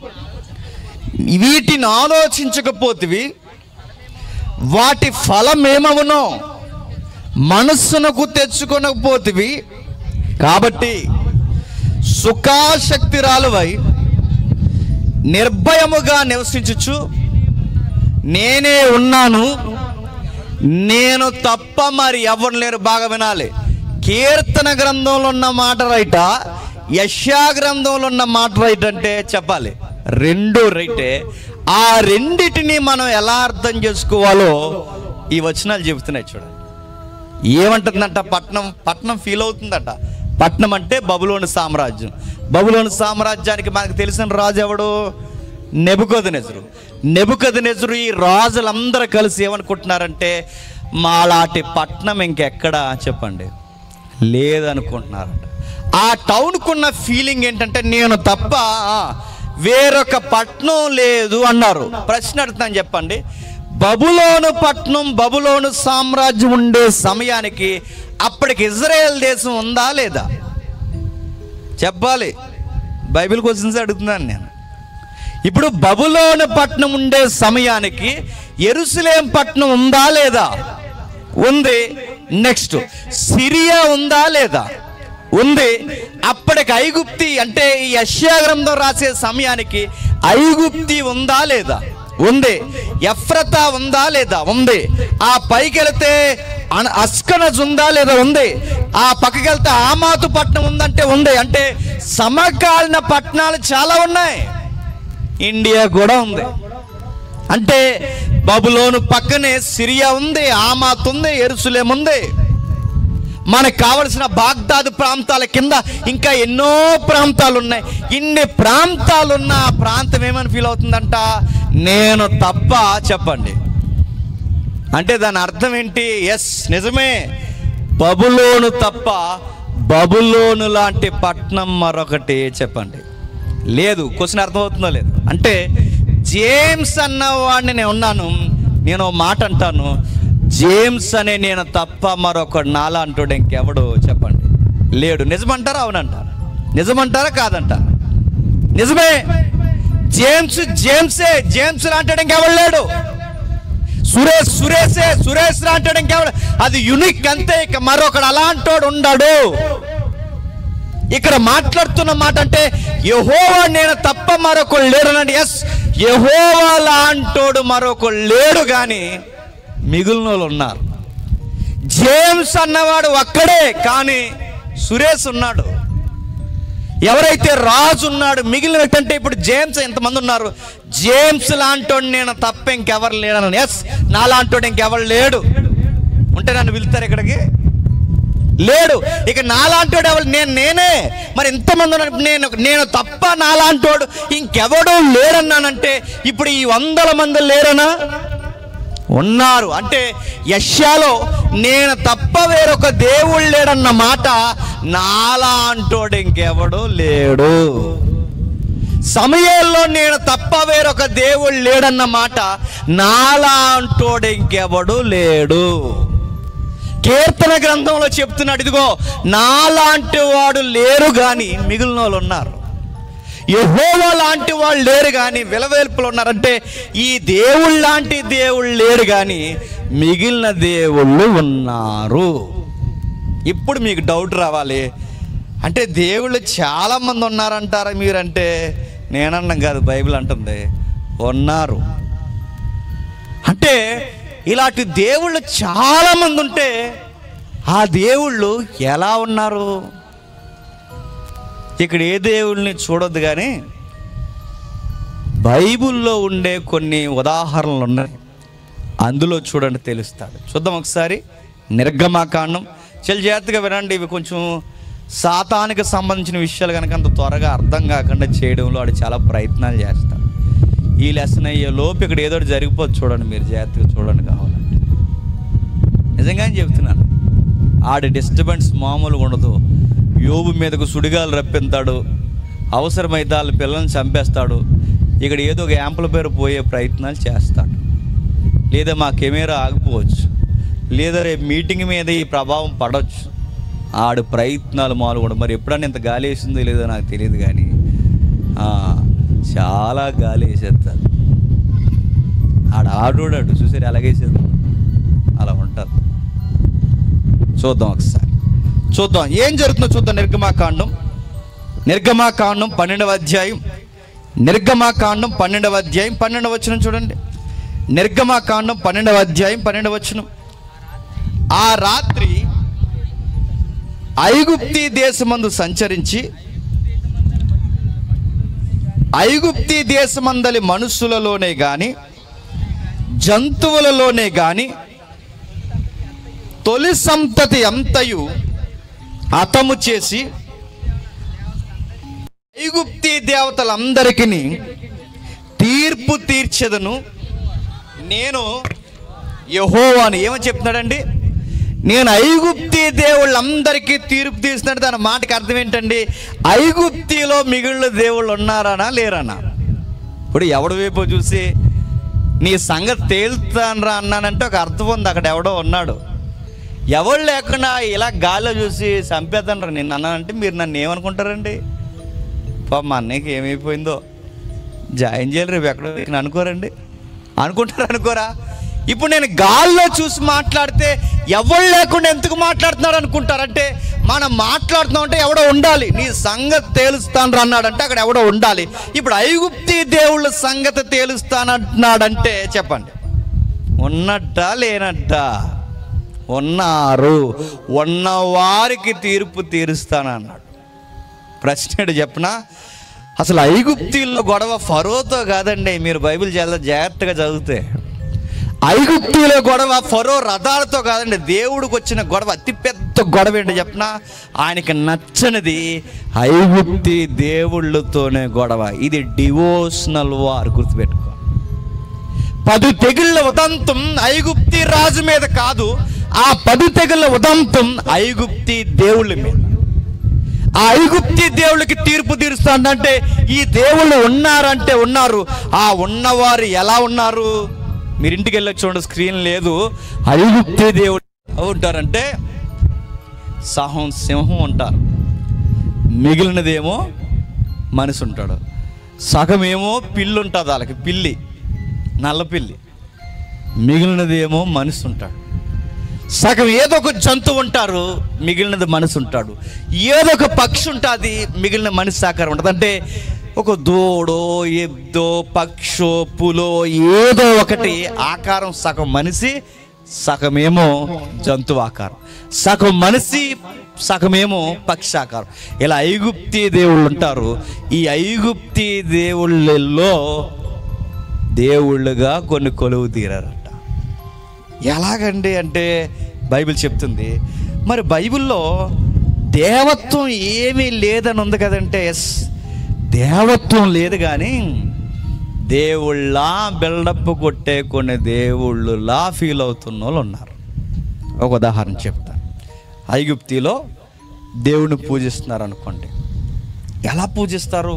వీటిని ఆలోచించకపోతివి వాటి ఫలమేమవునో మనస్సునకు తెచ్చుకొనకపోతివి కాబట్టి సుఖాశక్తిరాలువై నిర్భయముగా నివసించుచు నేనే ఉన్నాను నేను తప్ప మరి ఎవరు లేరు బాగా వినాలి కీర్తన గ్రంథంలో ఉన్న మాట రైట యశా గ్రంథంలో ఉన్న మాట రైట్ అంటే చెప్పాలి రెండు రైటే ఆ రెండిటిని మనం ఎలా అర్థం చేసుకోవాలో ఈ వచనాలు చెబుతున్నాయి చూడండి ఏమంటుందంట పట్నం పట్నం ఫీల్ అవుతుందట పట్నం అంటే బబులోని సామ్రాజ్యం బబులోని సామ్రాజ్యానికి మనకు తెలిసిన రాజు ఎవడు నెబుకదనెజరు నెబుకదనెజరు ఈ రాజులందరూ కలిసి ఏమనుకుంటున్నారంటే మాలాంటి పట్నం ఇంకెక్కడా చెప్పండి లేదనుకుంటున్నారట ఆ టౌన్కున్న ఫీలింగ్ ఏంటంటే నేను తప్ప వేరొక పట్నం లేదు అన్నారు ప్రశ్న అడుగుతాను చెప్పండి బబులోను పట్నం బబులోను సామ్రాజ్యం ఉండే సమయానికి అప్పటికి ఇజ్రాయెల్ దేశం ఉందా లేదా చెప్పాలి బైబిల్ క్వశ్చన్స్ అడుగుతున్నాను నేను ఇప్పుడు బబులోను పట్నం ఉండే సమయానికి ఎరుసలేం పట్నం ఉందా లేదా ఉంది నెక్స్ట్ సిరియా ఉందా లేదా ఉంది అప్పటికి ఐగుప్తి అంటే ఈ యెషయా గ్రంథం రాసే సమయానికి ఐగుప్తి ఉందా లేదా ఉంది ఎఫ్రత ఉందా లేదా ఉంది ఆ పైకి వెళితే అన- అస్కనజ్ ఉందా లేదా ఉంది ఆ పక్కకి వెళ్తే ఆమాతు పట్నం ఉందంటే ఉంది అంటే సమకాలీన పట్టణాలు చాలా ఉన్నాయి ఇండియా కూడా ఉంది అంటే బబులోను పక్కనే సిరియా ఉంది ఆమాత్ ఉంది ఎరుసలేం ఉంది మనకు కావలసిన బాగ్దాదు ప్రాంతాల కింద ఇంకా ఎన్నో ప్రాంతాలు ఉన్నాయి ఇన్ని ప్రాంతాలున్న ఆ ప్రాంతం ఏమని ఫీల్ అవుతుందంట నేను తప్ప చెప్పండి అంటే దాని అర్థం ఏంటి ఎస్ నిజమే బబులోను తప్ప బబులోను లాంటి పట్నం మరొకటి చెప్పండి లేదు క్వశ్చన్ అర్థమవుతుందో లేదు అంటే జేమ్స్ అన్నవాడిని నేను ఉన్నాను నేను ఓ మాట అంటాను జేమ్స్ అనే నేను తప్ప మరొకడు నాలా అంటాడు ఇంకెవడు చెప్పండి లేడు నిజమంటారా అవునంటారా నిజమంటారా కాదంటారా నిజమే జేమ్స్ జేమ్సే జేమ్స్ అంటాడు ఇంకెవడు లేడు సురేష్ సురేషే సురేష్ రా అంటాడు ఇంకెవడు అది యునిక్ అంతే ఇక మరొకడు అలాంటోడు ఉండడు ఇక్కడ మాట్లాడుతున్న మాట అంటే యహోవా నేను తప్ప మరొకడు లేడనండి ఎస్ యహోవా లాంటోడు మరొకడు లేడు కానీ మిగిలిన వాళ్ళు ఉన్నారు జేమ్స్ అన్నవాడు ఒక్కడే కానీ సురేష్ ఉన్నాడు ఎవరైతే రాజు ఉన్నాడు మిగిలిన వ్యక్తి అంటే ఇప్పుడు జేమ్స్ ఎంతమంది ఉన్నారు జేమ్స్ లాంటోడు నేను తప్ప ఇంకెవరు లేడని ఎస్ నా లాంటోడు ఇంకెవరు లేడు ఉంటే నన్ను పిలుస్తారు ఇక్కడికి లేడు ఇక నాలాంటోడు ఎవరు నేను నేనే మరి ఎంతమంది ఉన్నారు నేను నేను తప్ప నాలాంటోడు ఇంకెవడో లేరన్నానంటే ఇప్పుడు ఈ వందల మంది లేరనా ఉన్నారు అంటే యష్యాలో నేను తప్ప వేరొక దేవుడు లేడన్న మాట నాలాంటోడు ఇంకెవడు లేడు సమయంలో నేను తప్ప వేరొక దేవుడు లేడన్న మాట నాలాంటోడు ఇంకెవడు లేడు కీర్తన గ్రంథంలో చెప్తున్నాడు ఇదిగో నాలాంటి వాడు లేరు కానీ మిగిలిన వాళ్ళు ఉన్నారు యహోవా లాంటి వాళ్ళు లేరు కానీ విలవేల్పులు ఉన్నారంటే ఈ దేవుళ్ళు లాంటి దేవుళ్ళు లేరు కానీ మిగిలిన దేవుళ్ళు ఉన్నారు ఇప్పుడు మీకు డౌట్ రావాలి అంటే దేవుళ్ళు చాలామంది ఉన్నారంటారా మీరంటే నేనన్నాం కాదు బైబిల్ అంటుంది ఉన్నారు అంటే ఇలాంటి దేవుళ్ళు చాలామంది ఉంటే ఆ దేవుళ్ళు ఎలా ఉన్నారు ఇక్కడ ఏ దేవుళ్ళని చూడొద్దు కానీ బైబిల్లో ఉండే కొన్ని ఉదాహరణలు ఉన్నాయి అందులో చూడండి తెలుస్తాడు చూద్దాం ఒకసారి నిర్గమాకాండం చాలా జాగ్రత్తగా వినండి ఇవి కొంచెం సాతానికి సంబంధించిన విషయాలు కనుక అంత త్వరగా అర్థం కాకుండా చేయడంలో వాడు చాలా ప్రయత్నాలు చేస్తాడు ఈ లెసన్ అయ్యే లోపు ఇక్కడ ఏదో ఒకటి జరిగిపోతుంది చూడండి మీరు జాగ్రత్తగా చూడండి కావాలంటే నిజంగానే చెప్తున్నాను ఆడి డిస్టర్బెన్స్ మామూలుగా ఉండదు యోబు మీదకు సుడిగాలు రప్పింతాడు అవసరమైతే వాళ్ళ పిల్లల్ని చంపేస్తాడు ఇక్కడ ఏదో ఒక యాంపుల పేరు పోయే ప్రయత్నాలు చేస్తాడు లేదా మా కెమెరా ఆగిపోవచ్చు లేదా రేపు మీటింగ్ మీద ఈ ప్రభావం పడవచ్చు ఆడు ప్రయత్నాలు మాలు కూడా మరి ఎప్పుడన్నా ఇంత గాలి వేసిందో లేదో నాకు తెలియదు కానీ ఆ, చాలా గాలి వేసేస్తారు ఆడ ఆడోడాడు చూసారు ఎలాగేసేది అలా ఉంటారు చూద్దాం ఒకసారి చూద్దాం ఏం జరుగుతుందో చూద్దాం నిర్గమాకాండం నిర్గమాకాండం పన్నెండవ అధ్యాయం నిర్గమాకాండం పన్నెండవ అధ్యాయం పన్నెండవ వచనం చూడండి నిర్గమాకాండం పన్నెండవ అధ్యాయం పన్నెండవ వచనం ఆ రాత్రి ఐగుప్తి దేశమందు సంచరించి ఐగుప్తి దేశమందలి మనుషులలోనే గాని జంతువులలోనే గాని తొలి సంతతి అంతయు హతము చేసి ఐగుప్తి దేవతలందరికీ తీర్పు తీర్చెదను నేను యహోవాను ఏమని చెప్తున్నాడండి నేను ఐగుప్తి దేవుళ్ళందరికీ తీర్పు తీస్తున్నాడు దాని మాటకి అర్థం ఏంటండి ఐగుప్తిలో మిగిలిన దేవుళ్ళు ఉన్నారనా లేరనా ఇప్పుడు ఎవడి వైపు చూసి నీ సంగతి తేల్తానరా అన్నానంటే ఒక అర్థం ఉంది అక్కడ ఎవడో ఉన్నాడు ఎవరు లేకుండా ఇలా గాల్లో చూసి చంపేతానరా నిన్ను అన్నానంటే మీరు నన్ను ఏమనుకుంటారండి పాప మా అన్నయ్యకి ఏమైపోయిందో జాయిన్ చేయాలి రేపు ఎక్కడ నేను అనుకోరండి అనుకుంటారు అనుకోరా ఇప్పుడు నేను గాల్లో చూసి మాట్లాడితే ఎవరు లేకుండా ఎందుకు మాట్లాడుతున్నాడు అనుకుంటారంటే మనం మాట్లాడుతున్నాం అంటే ఎవడో ఉండాలి నీ సంగతి తేలుస్తాను అన్నాడంటే అక్కడ ఎవడో ఉండాలి ఇప్పుడు ఐగుప్తి దేవుళ్ళ సంగతి తేలుస్తానంటున్నాడంటే చెప్పండి ఉన్నట్టా లేనట్టా ఉన్నారు ఉన్నవారికి తీర్పు తీరుస్తానన్నాడు ప్రశ్న ఏంటి చెప్పనా అసలు ఐగుప్తిలో గొడవ ఫరోతో కాదండి మీరు బైబిల్ చాలా జాగ్రత్తగా చదివితే ఐగుప్తిలో గొడవ ఫరో రథాలతో కాదండి దేవుడికి వచ్చిన గొడవ అతిపెద్ద గొడవ ఏంటి చెప్పనా ఆయనకి నచ్చనిది ఐగుప్తి దేవుళ్ళతోనే గొడవ ఇది డివోషనల్ వార్ గుర్తుపెట్టుకో పది తెగుళ్ళ ఉదంతం ఐగుప్తి రాజు మీద కాదు ఆ పది తెగుళ్ళ ఉదంతం ఐగుప్తి దేవుళ్ళ మీద ఆ ఐగుప్తి దేవుళ్ళకి తీర్పు తీరుస్తాడంటే ఈ దేవుళ్ళు ఉన్నారంటే ఉన్నారు ఆ ఉన్నవారు ఎలా ఉన్నారు మీరు ఇంటికి వెళ్ళి చూడండి స్క్రీన్ లేదు ఐగుప్తి దేవుడు ఎలా ఉంటారంటే సహం సింహం ఉంటారు మిగిలినదేమో మనిషి ఉంటాడు సగమేమో పిల్లి ఉంటుంది వాళ్ళకి పిల్లి నల్ల పిల్లి మిగిలినదేమో మనిషి ఉంటాడు సగం ఏదో ఒక జంతువు ఉంటారు మిగిలినది మనిషి ఉంటాడు ఏదో ఒక పక్షి ఉంటుంది మిగిలిన మనిషి ఆకారం ఉంటుంది అంటే ఒక దూడో ఎద్దో పక్షో పులో ఏదో ఒకటి ఆకారం సగం మనిషి సగమేమో జంతువు ఆకారం సగం మనిషి సగమేమో పక్షి ఆకారం ఇలా ఐగుప్తి దేవుళ్ళు ఉంటారు ఈ ఐగుప్తి దేవుళ్ళల్లో దేవుళ్ళుగా కొన్ని కొలువు తీరారట ఎలాగండి అంటే బైబిల్ చెప్తుంది మరి బైబిల్లో దేవత్వం ఏమీ లేదని ఉంది కదంటే ఎస్ దేవత్వం లేదు కానీ దేవుళ్ళ బిల్డప్ కొట్టే కొన్ని దేవుళ్ళులా ఫీల్ అవుతున్న వాళ్ళు ఉన్నారు ఒక ఉదాహరణ చెప్తాను ఐగుప్తిలో దేవుడిని పూజిస్తున్నారు అనుకోండి ఎలా పూజిస్తారు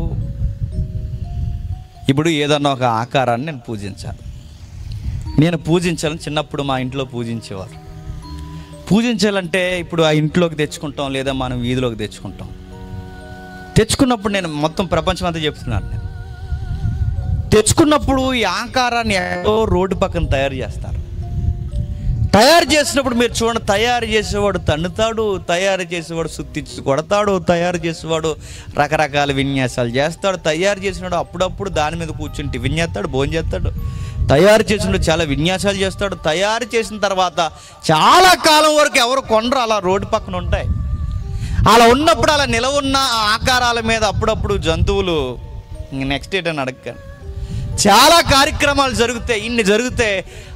ఇప్పుడు ఏదన్నా ఒక ఆకారాన్ని నేను పూజించాలి నేను పూజించాలని చిన్నప్పుడు మా ఇంట్లో పూజించేవారు పూజించాలంటే ఇప్పుడు ఆ ఇంట్లోకి తెచ్చుకుంటాం లేదా మనం వీధిలోకి తెచ్చుకుంటాం తెచ్చుకున్నప్పుడు నేను మొత్తం ప్రపంచం అంతా చెప్తున్నాను నేను తెచ్చుకున్నప్పుడు ఈ ఆకారాన్ని ఎక్కడో రోడ్డు పక్కన తయారు చేస్తారు తయారు చేసినప్పుడు మీరు చూడండి తయారు చేసేవాడు తన్నుతాడు తయారు చేసేవాడు సుత్తిచ్చి కొడతాడు తయారు చేసేవాడు రకరకాల విన్యాసాలు చేస్తాడు తయారు చేసినాడు అప్పుడప్పుడు దాని మీద కూర్చుని టిఫిన్ చేస్తాడు భోజనం చేస్తాడు తయారు చేసినప్పుడు చాలా విన్యాసాలు చేస్తాడు తయారు చేసిన తర్వాత చాలా కాలం వరకు ఎవరు కొనరు అలా రోడ్డు పక్కన ఉంటాయి అలా ఉన్నప్పుడు అలా నిలవున్న ఆ ఆకారాల మీద అప్పుడప్పుడు జంతువులు నెక్స్ట్ ఏంటని అడగండి చాలా కార్యక్రమాలు జరుగుతాయి ఇన్ని జరిగితే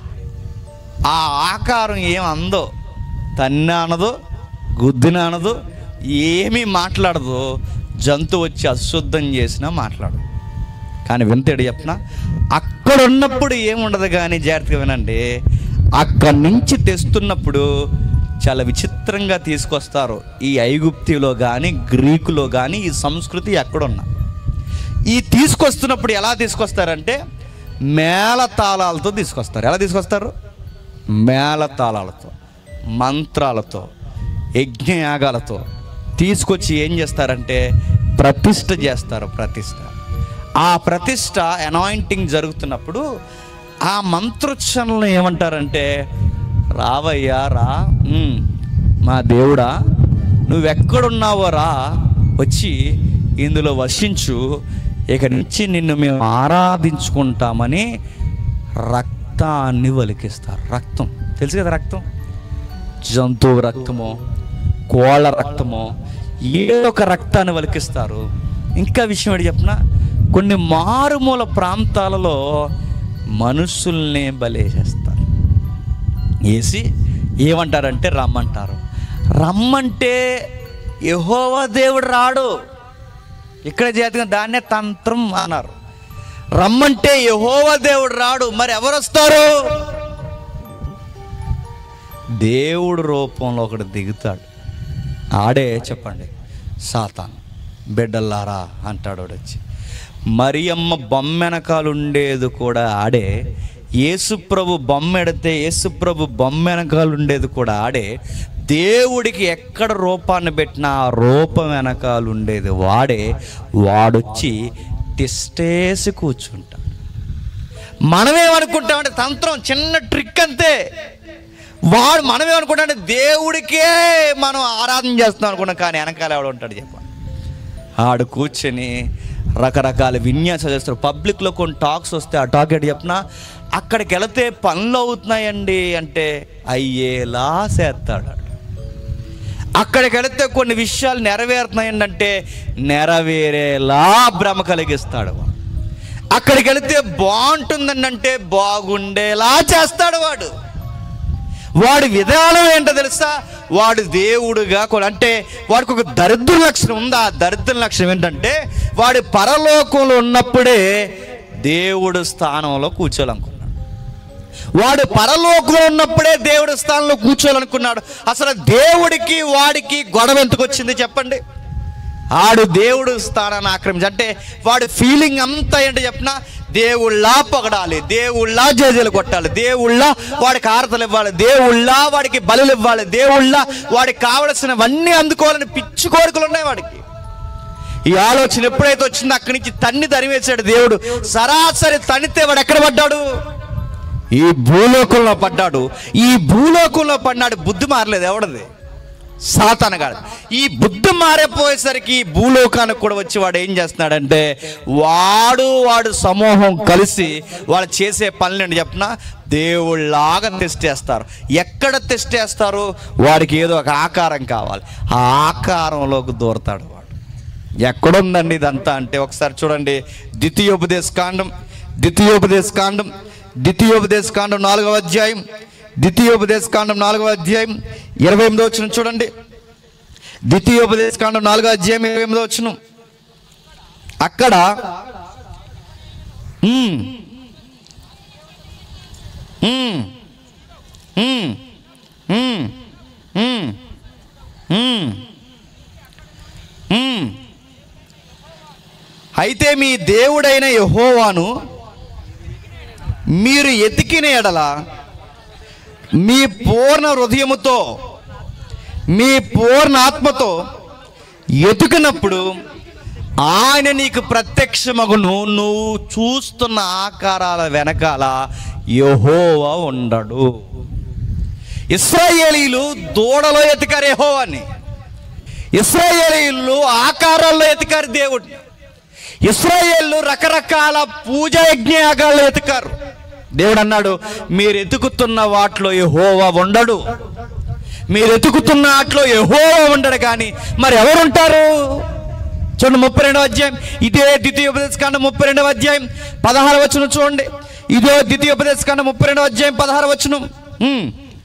ఆ ఆకారం ఏం అందో తన్ని అనదు గుద్దిన అనదు ఏమీ మాట్లాడదు జంతువు వచ్చి అశుద్ధం చేసినా మాట్లాడదు కానీ వింతేడు చెప్పిన అక్కడ ఉన్నప్పుడు ఏముండదు కానీ జాగ్రత్తగా వినండి అక్కడి నుంచి తెస్తున్నప్పుడు చాలా విచిత్రంగా తీసుకొస్తారు ఈ ఐగుప్తిలో కానీ గ్రీకులో కానీ ఈ సంస్కృతి ఎక్కడున్నా ఈ తీసుకొస్తున్నప్పుడు ఎలా తీసుకొస్తారంటే మేళతాళాలతో తీసుకొస్తారు ఎలా తీసుకొస్తారు మేళతాళాలతో మంత్రాలతో యజ్ఞయాగాలతో తీసుకొచ్చి ఏం చేస్తారంటే ప్రతిష్ఠ చేస్తారు ప్రతిష్ఠ ఆ ప్రతిష్ఠ అనాయింటింగ్ జరుగుతున్నప్పుడు ఆ మంత్రోచ్చరణలు ఏమంటారంటే రావయ్యా రా ఉమ్, మా దేవుడా నువ్వెక్కడున్నావో రా వచ్చి ఇందులో వసించు ఇక నుంచి నిన్ను మేము ఆరాధించుకుంటామని రక్తాన్ని వలికిస్తారు రక్తం తెలుసు కదా రక్తం జంతువు రక్తమో కోళ్ళ రక్తమో ఏదో ఒక రక్తాన్ని వలికిస్తారు ఇంకా విషయం ఏంటి చెప్పిన కొన్ని మారుమూల ప్రాంతాలలో మనుషుల్నే బలేసేస్తారు వేసి ఏమంటారంటే రమ్మంటారు రమ్మంటే యెహోవా దేవుడు రాడు ఇక్కడ జాతిగా దాన్నే తంత్రం అన్నారు రమ్మంటే యెహోవా దేవుడు రాడు మరి ఎవరు వస్తారు దేవుడు రూపంలో ఒకడు దిగుతాడు ఆడే చెప్పండి సాతాన్ బిడ్డల్లారా అంటాడు వాడు వచ్చి మరియమ్మ బొమ్మెనకాలు ఉండేది కూడా ఆడే యేసుప్రభు బొమ్మ ఎడితే యేసుప్రభు బొమ్మ వెనకాల ఉండేది కూడా ఆడే దేవుడికి ఎక్కడ రూపాన్ని పెట్టినా ఆ రూపం వెనకాల ఉండేది వాడే వాడొచ్చి తిష్టేసి కూర్చుంటాడు మనమేమనుకుంటామంటే తంత్రం చిన్న ట్రిక్ అంతే వాడు మనమేమనుకుంటామంటే దేవుడికే మనం ఆరాధన చేస్తున్నాం అనుకున్నాం కానీ వెనకాల ఎవడు ఉంటాడు చెప్ప ఆడు కూర్చొని రకరకాల విన్యాసాలు చేస్తారు పబ్లిక్లో కొన్ని టాక్స్ వస్తే ఆ టాక్ ఏంటి చెప్పిన అక్కడికి వెళితే పనులు అవుతున్నాయండి అంటే అయ్యేలా చేస్తాడు ఆడు. అక్కడికి వెళితే కొన్ని విషయాలు నెరవేరుతున్నాయండి అంటే నెరవేరేలా భ్రమ కలిగిస్తాడు వాడు. అక్కడికి వెళితే బాగుంటుందండి అంటే బాగుండేలా చేస్తాడు వాడు వాడి విధానం ఏంటో తెలుసా వాడు దేవుడుగా కూడా అంటే వాడికి ఒక దరిద్ర లక్షణం ఉంది ఆ దరిద్ర లక్షణం ఏంటంటే వాడి పరలోకంలో ఉన్నప్పుడే దేవుడు స్థానంలో కూర్చోాలనుకున్నాడు వాడు పరలోకంలో ఉన్నప్పుడే దేవుడి స్థానంలో కూర్చోాలనుకున్నాడు అసలు దేవుడికి వాడికి గొడవ ఎందుకు వచ్చింది చెప్పండి ఆడు దేవుడు స్థానాన్ని ఆక్రమించి అంటే వాడి ఫీలింగ్ అంతా ఏంటో చెప్పిన దేవుళ్ళ పొగడాలి దేవుళ్ళ జేజలు కొట్టాలి దేవుళ్ళ వాడికి ఆరతలు ఇవ్వాలి దేవుళ్ళ వాడికి బలులు ఇవ్వాలి దేవుళ్ళ వాడికి కావలసినవన్నీ అందుకోవాలని పిచ్చి కోరికలు ఉన్నాయి వాడికి ఈ ఆలోచన ఎప్పుడైతే వచ్చిందో అక్కడి నుంచి తన్ని తరివేశాడు దేవుడు సరాసరి తనితే వాడు ఎక్కడ పడ్డాడు ఈ భూలోకంలో పడ్డాడు ఈ భూలోకంలో పడినాడు బుద్ధి మారలేదు ఎవడది సాతానగాడు ఈ బుద్ధి మారిపోయేసరికి ఈ భూలోకానికి కూడా వచ్చి వాడు ఏం చేస్తున్నాడంటే వాడు వాడు సమూహం కలిసి వాళ్ళు చేసే పనులండి చెప్పిన దేవుళ్ళలాగా తెస్టేస్తారు ఎక్కడ తెస్టేస్తారు వాడికి ఏదో ఒక ఆకారం కావాలి ఆ ఆకారంలోకి దూరతాడు వాడు ఎక్కడుందండి ఇదంతా అంటే ఒకసారి చూడండి ద్వితీయోపదేశ కాండం ద్వితీయోపదేశ కాండం ద్వితీయోపదేశ కాండం నాలుగవ అధ్యాయం ద్వితీయోపదేశ కాండం నాలుగవ అధ్యాయం ఇరవై ఎనిమిదో వచ్చిన చూడండి ద్వితీయోపదేశ కాండం నాలుగో అధ్యాయం ఇరవై ఎనిమిదో వచ్చిన అక్కడ ఉమ్, ఉమ్, ఉమ్, ఉమ్, ఉమ్, ఉమ్, ఉమ్. అయితే మీ దేవుడైన యహోవాను మీరు ఎతికిన ఎడల మీ పూర్ణ హృదయముతో మీ పూర్ణ ఆత్మతో ఎతుకినప్పుడు ఆయన నీకు ప్రత్యక్షమగును నువ్వు చూస్తున్న ఆకారాల వెనకాల యహోవా ఉండడు ఇస్రాయేలీలు దూడలో ఎతికారు యెహోవాని ఇస్రాయేలీలు ఆకారాల్లో ఎతికారు దేవుడిని ఇస్రాయేళ్ళు రకరకాల పూజ యజ్ఞయాగాల్లో ఎతికారు దేవుడు అన్నాడు మీరు ఎతుకుతున్న వాటిలో యెహోవా ఉండడు మీరు ఎతుకుతున్న వాటిలో యెహోవా ఉండడు కానీ మరి ఎవరుంటారు చూడండి ముప్పై రెండవ అధ్యాయం ఇదే ద్వితీయోపదేశ కాండ ముప్పై రెండవ అధ్యాయం పదహారు వచనం చూడండి ఇదే ద్వితీయోపదేశ కాండ ముప్పై రెండవ అధ్యాయం పదహారు వచనం ఉమ్.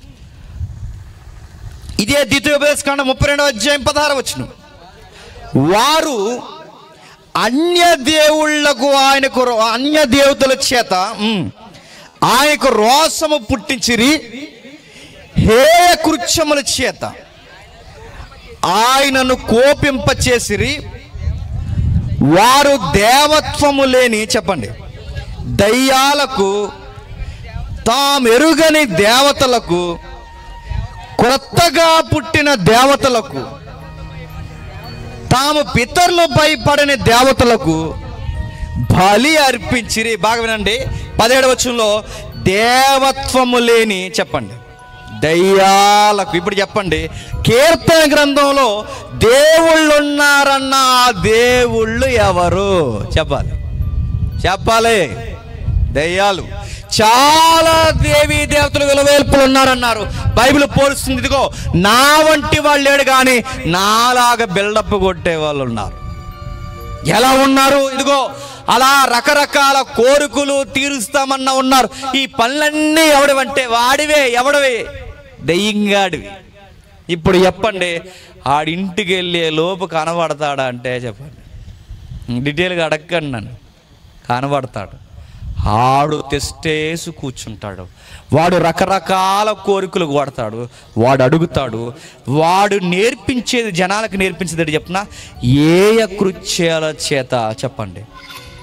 ఇదే ద్వితీయోపదేశ కాండ ముప్పై రెండవ అధ్యాయం పదహారు వచనం వారు అన్య దేవుళ్లకు ఆయనకు రో- అన్య దేవతల చేత ఉమ్, ఆయనకు రోసము పుట్టించిరి హేయ కృత్యముల చేత ఆయనను కోపింపచేసిరి వారు దేవత్వము లేని చెప్పండి దయ్యాలకు తామెరుగని దేవతలకు క్రొత్తగా పుట్టిన దేవతలకు తాము పితరులు భయపడని దేవతలకు బలి అర్పించిరి బాగా వినండి పదిహేడు వచ్చంలో దేవత్వము లేని చెప్పండి దయ్యాలకు ఇప్పుడు చెప్పండి కీర్తన గ్రంథంలో దేవుళ్ళు ఉన్నారన్న ఆ దేవుళ్ళు ఎవరు చెప్పాలి చెప్పాలి దయ్యాలు చాలా దేవీ దేవతలు విలువేల్పులు ఉన్నారన్నారు బైబిల్ పోలుస్తుంది ఇదిగో నా వంటి వాళ్ళు లేడు కానీ నాలాగా బిల్డప్ కొట్టే వాళ్ళు ఉన్నారు ఎలా ఉన్నారు ఇదిగో అలా రకరకాల కోరికలు తీరుస్తామన్న ఉన్నారు ఈ పనులన్నీ ఎవడివంటే వాడివే ఎవడవే దెయ్యంగాడివి ఇప్పుడు చెప్పండి ఆడింటికి వెళ్ళే లోపు కనబడతాడా అంటే చెప్పండి డీటెయిల్గా అడగండి నన్ను కనబడతాడు ఆడు తెస్టేసి కూర్చుంటాడు వాడు రకరకాల కోరికలు కొడతాడు వాడు అడుగుతాడు వాడు నేర్పించేది జనాలకు నేర్పించేది చెప్పిన ఏయ కృత్యాల చేత చెప్పండి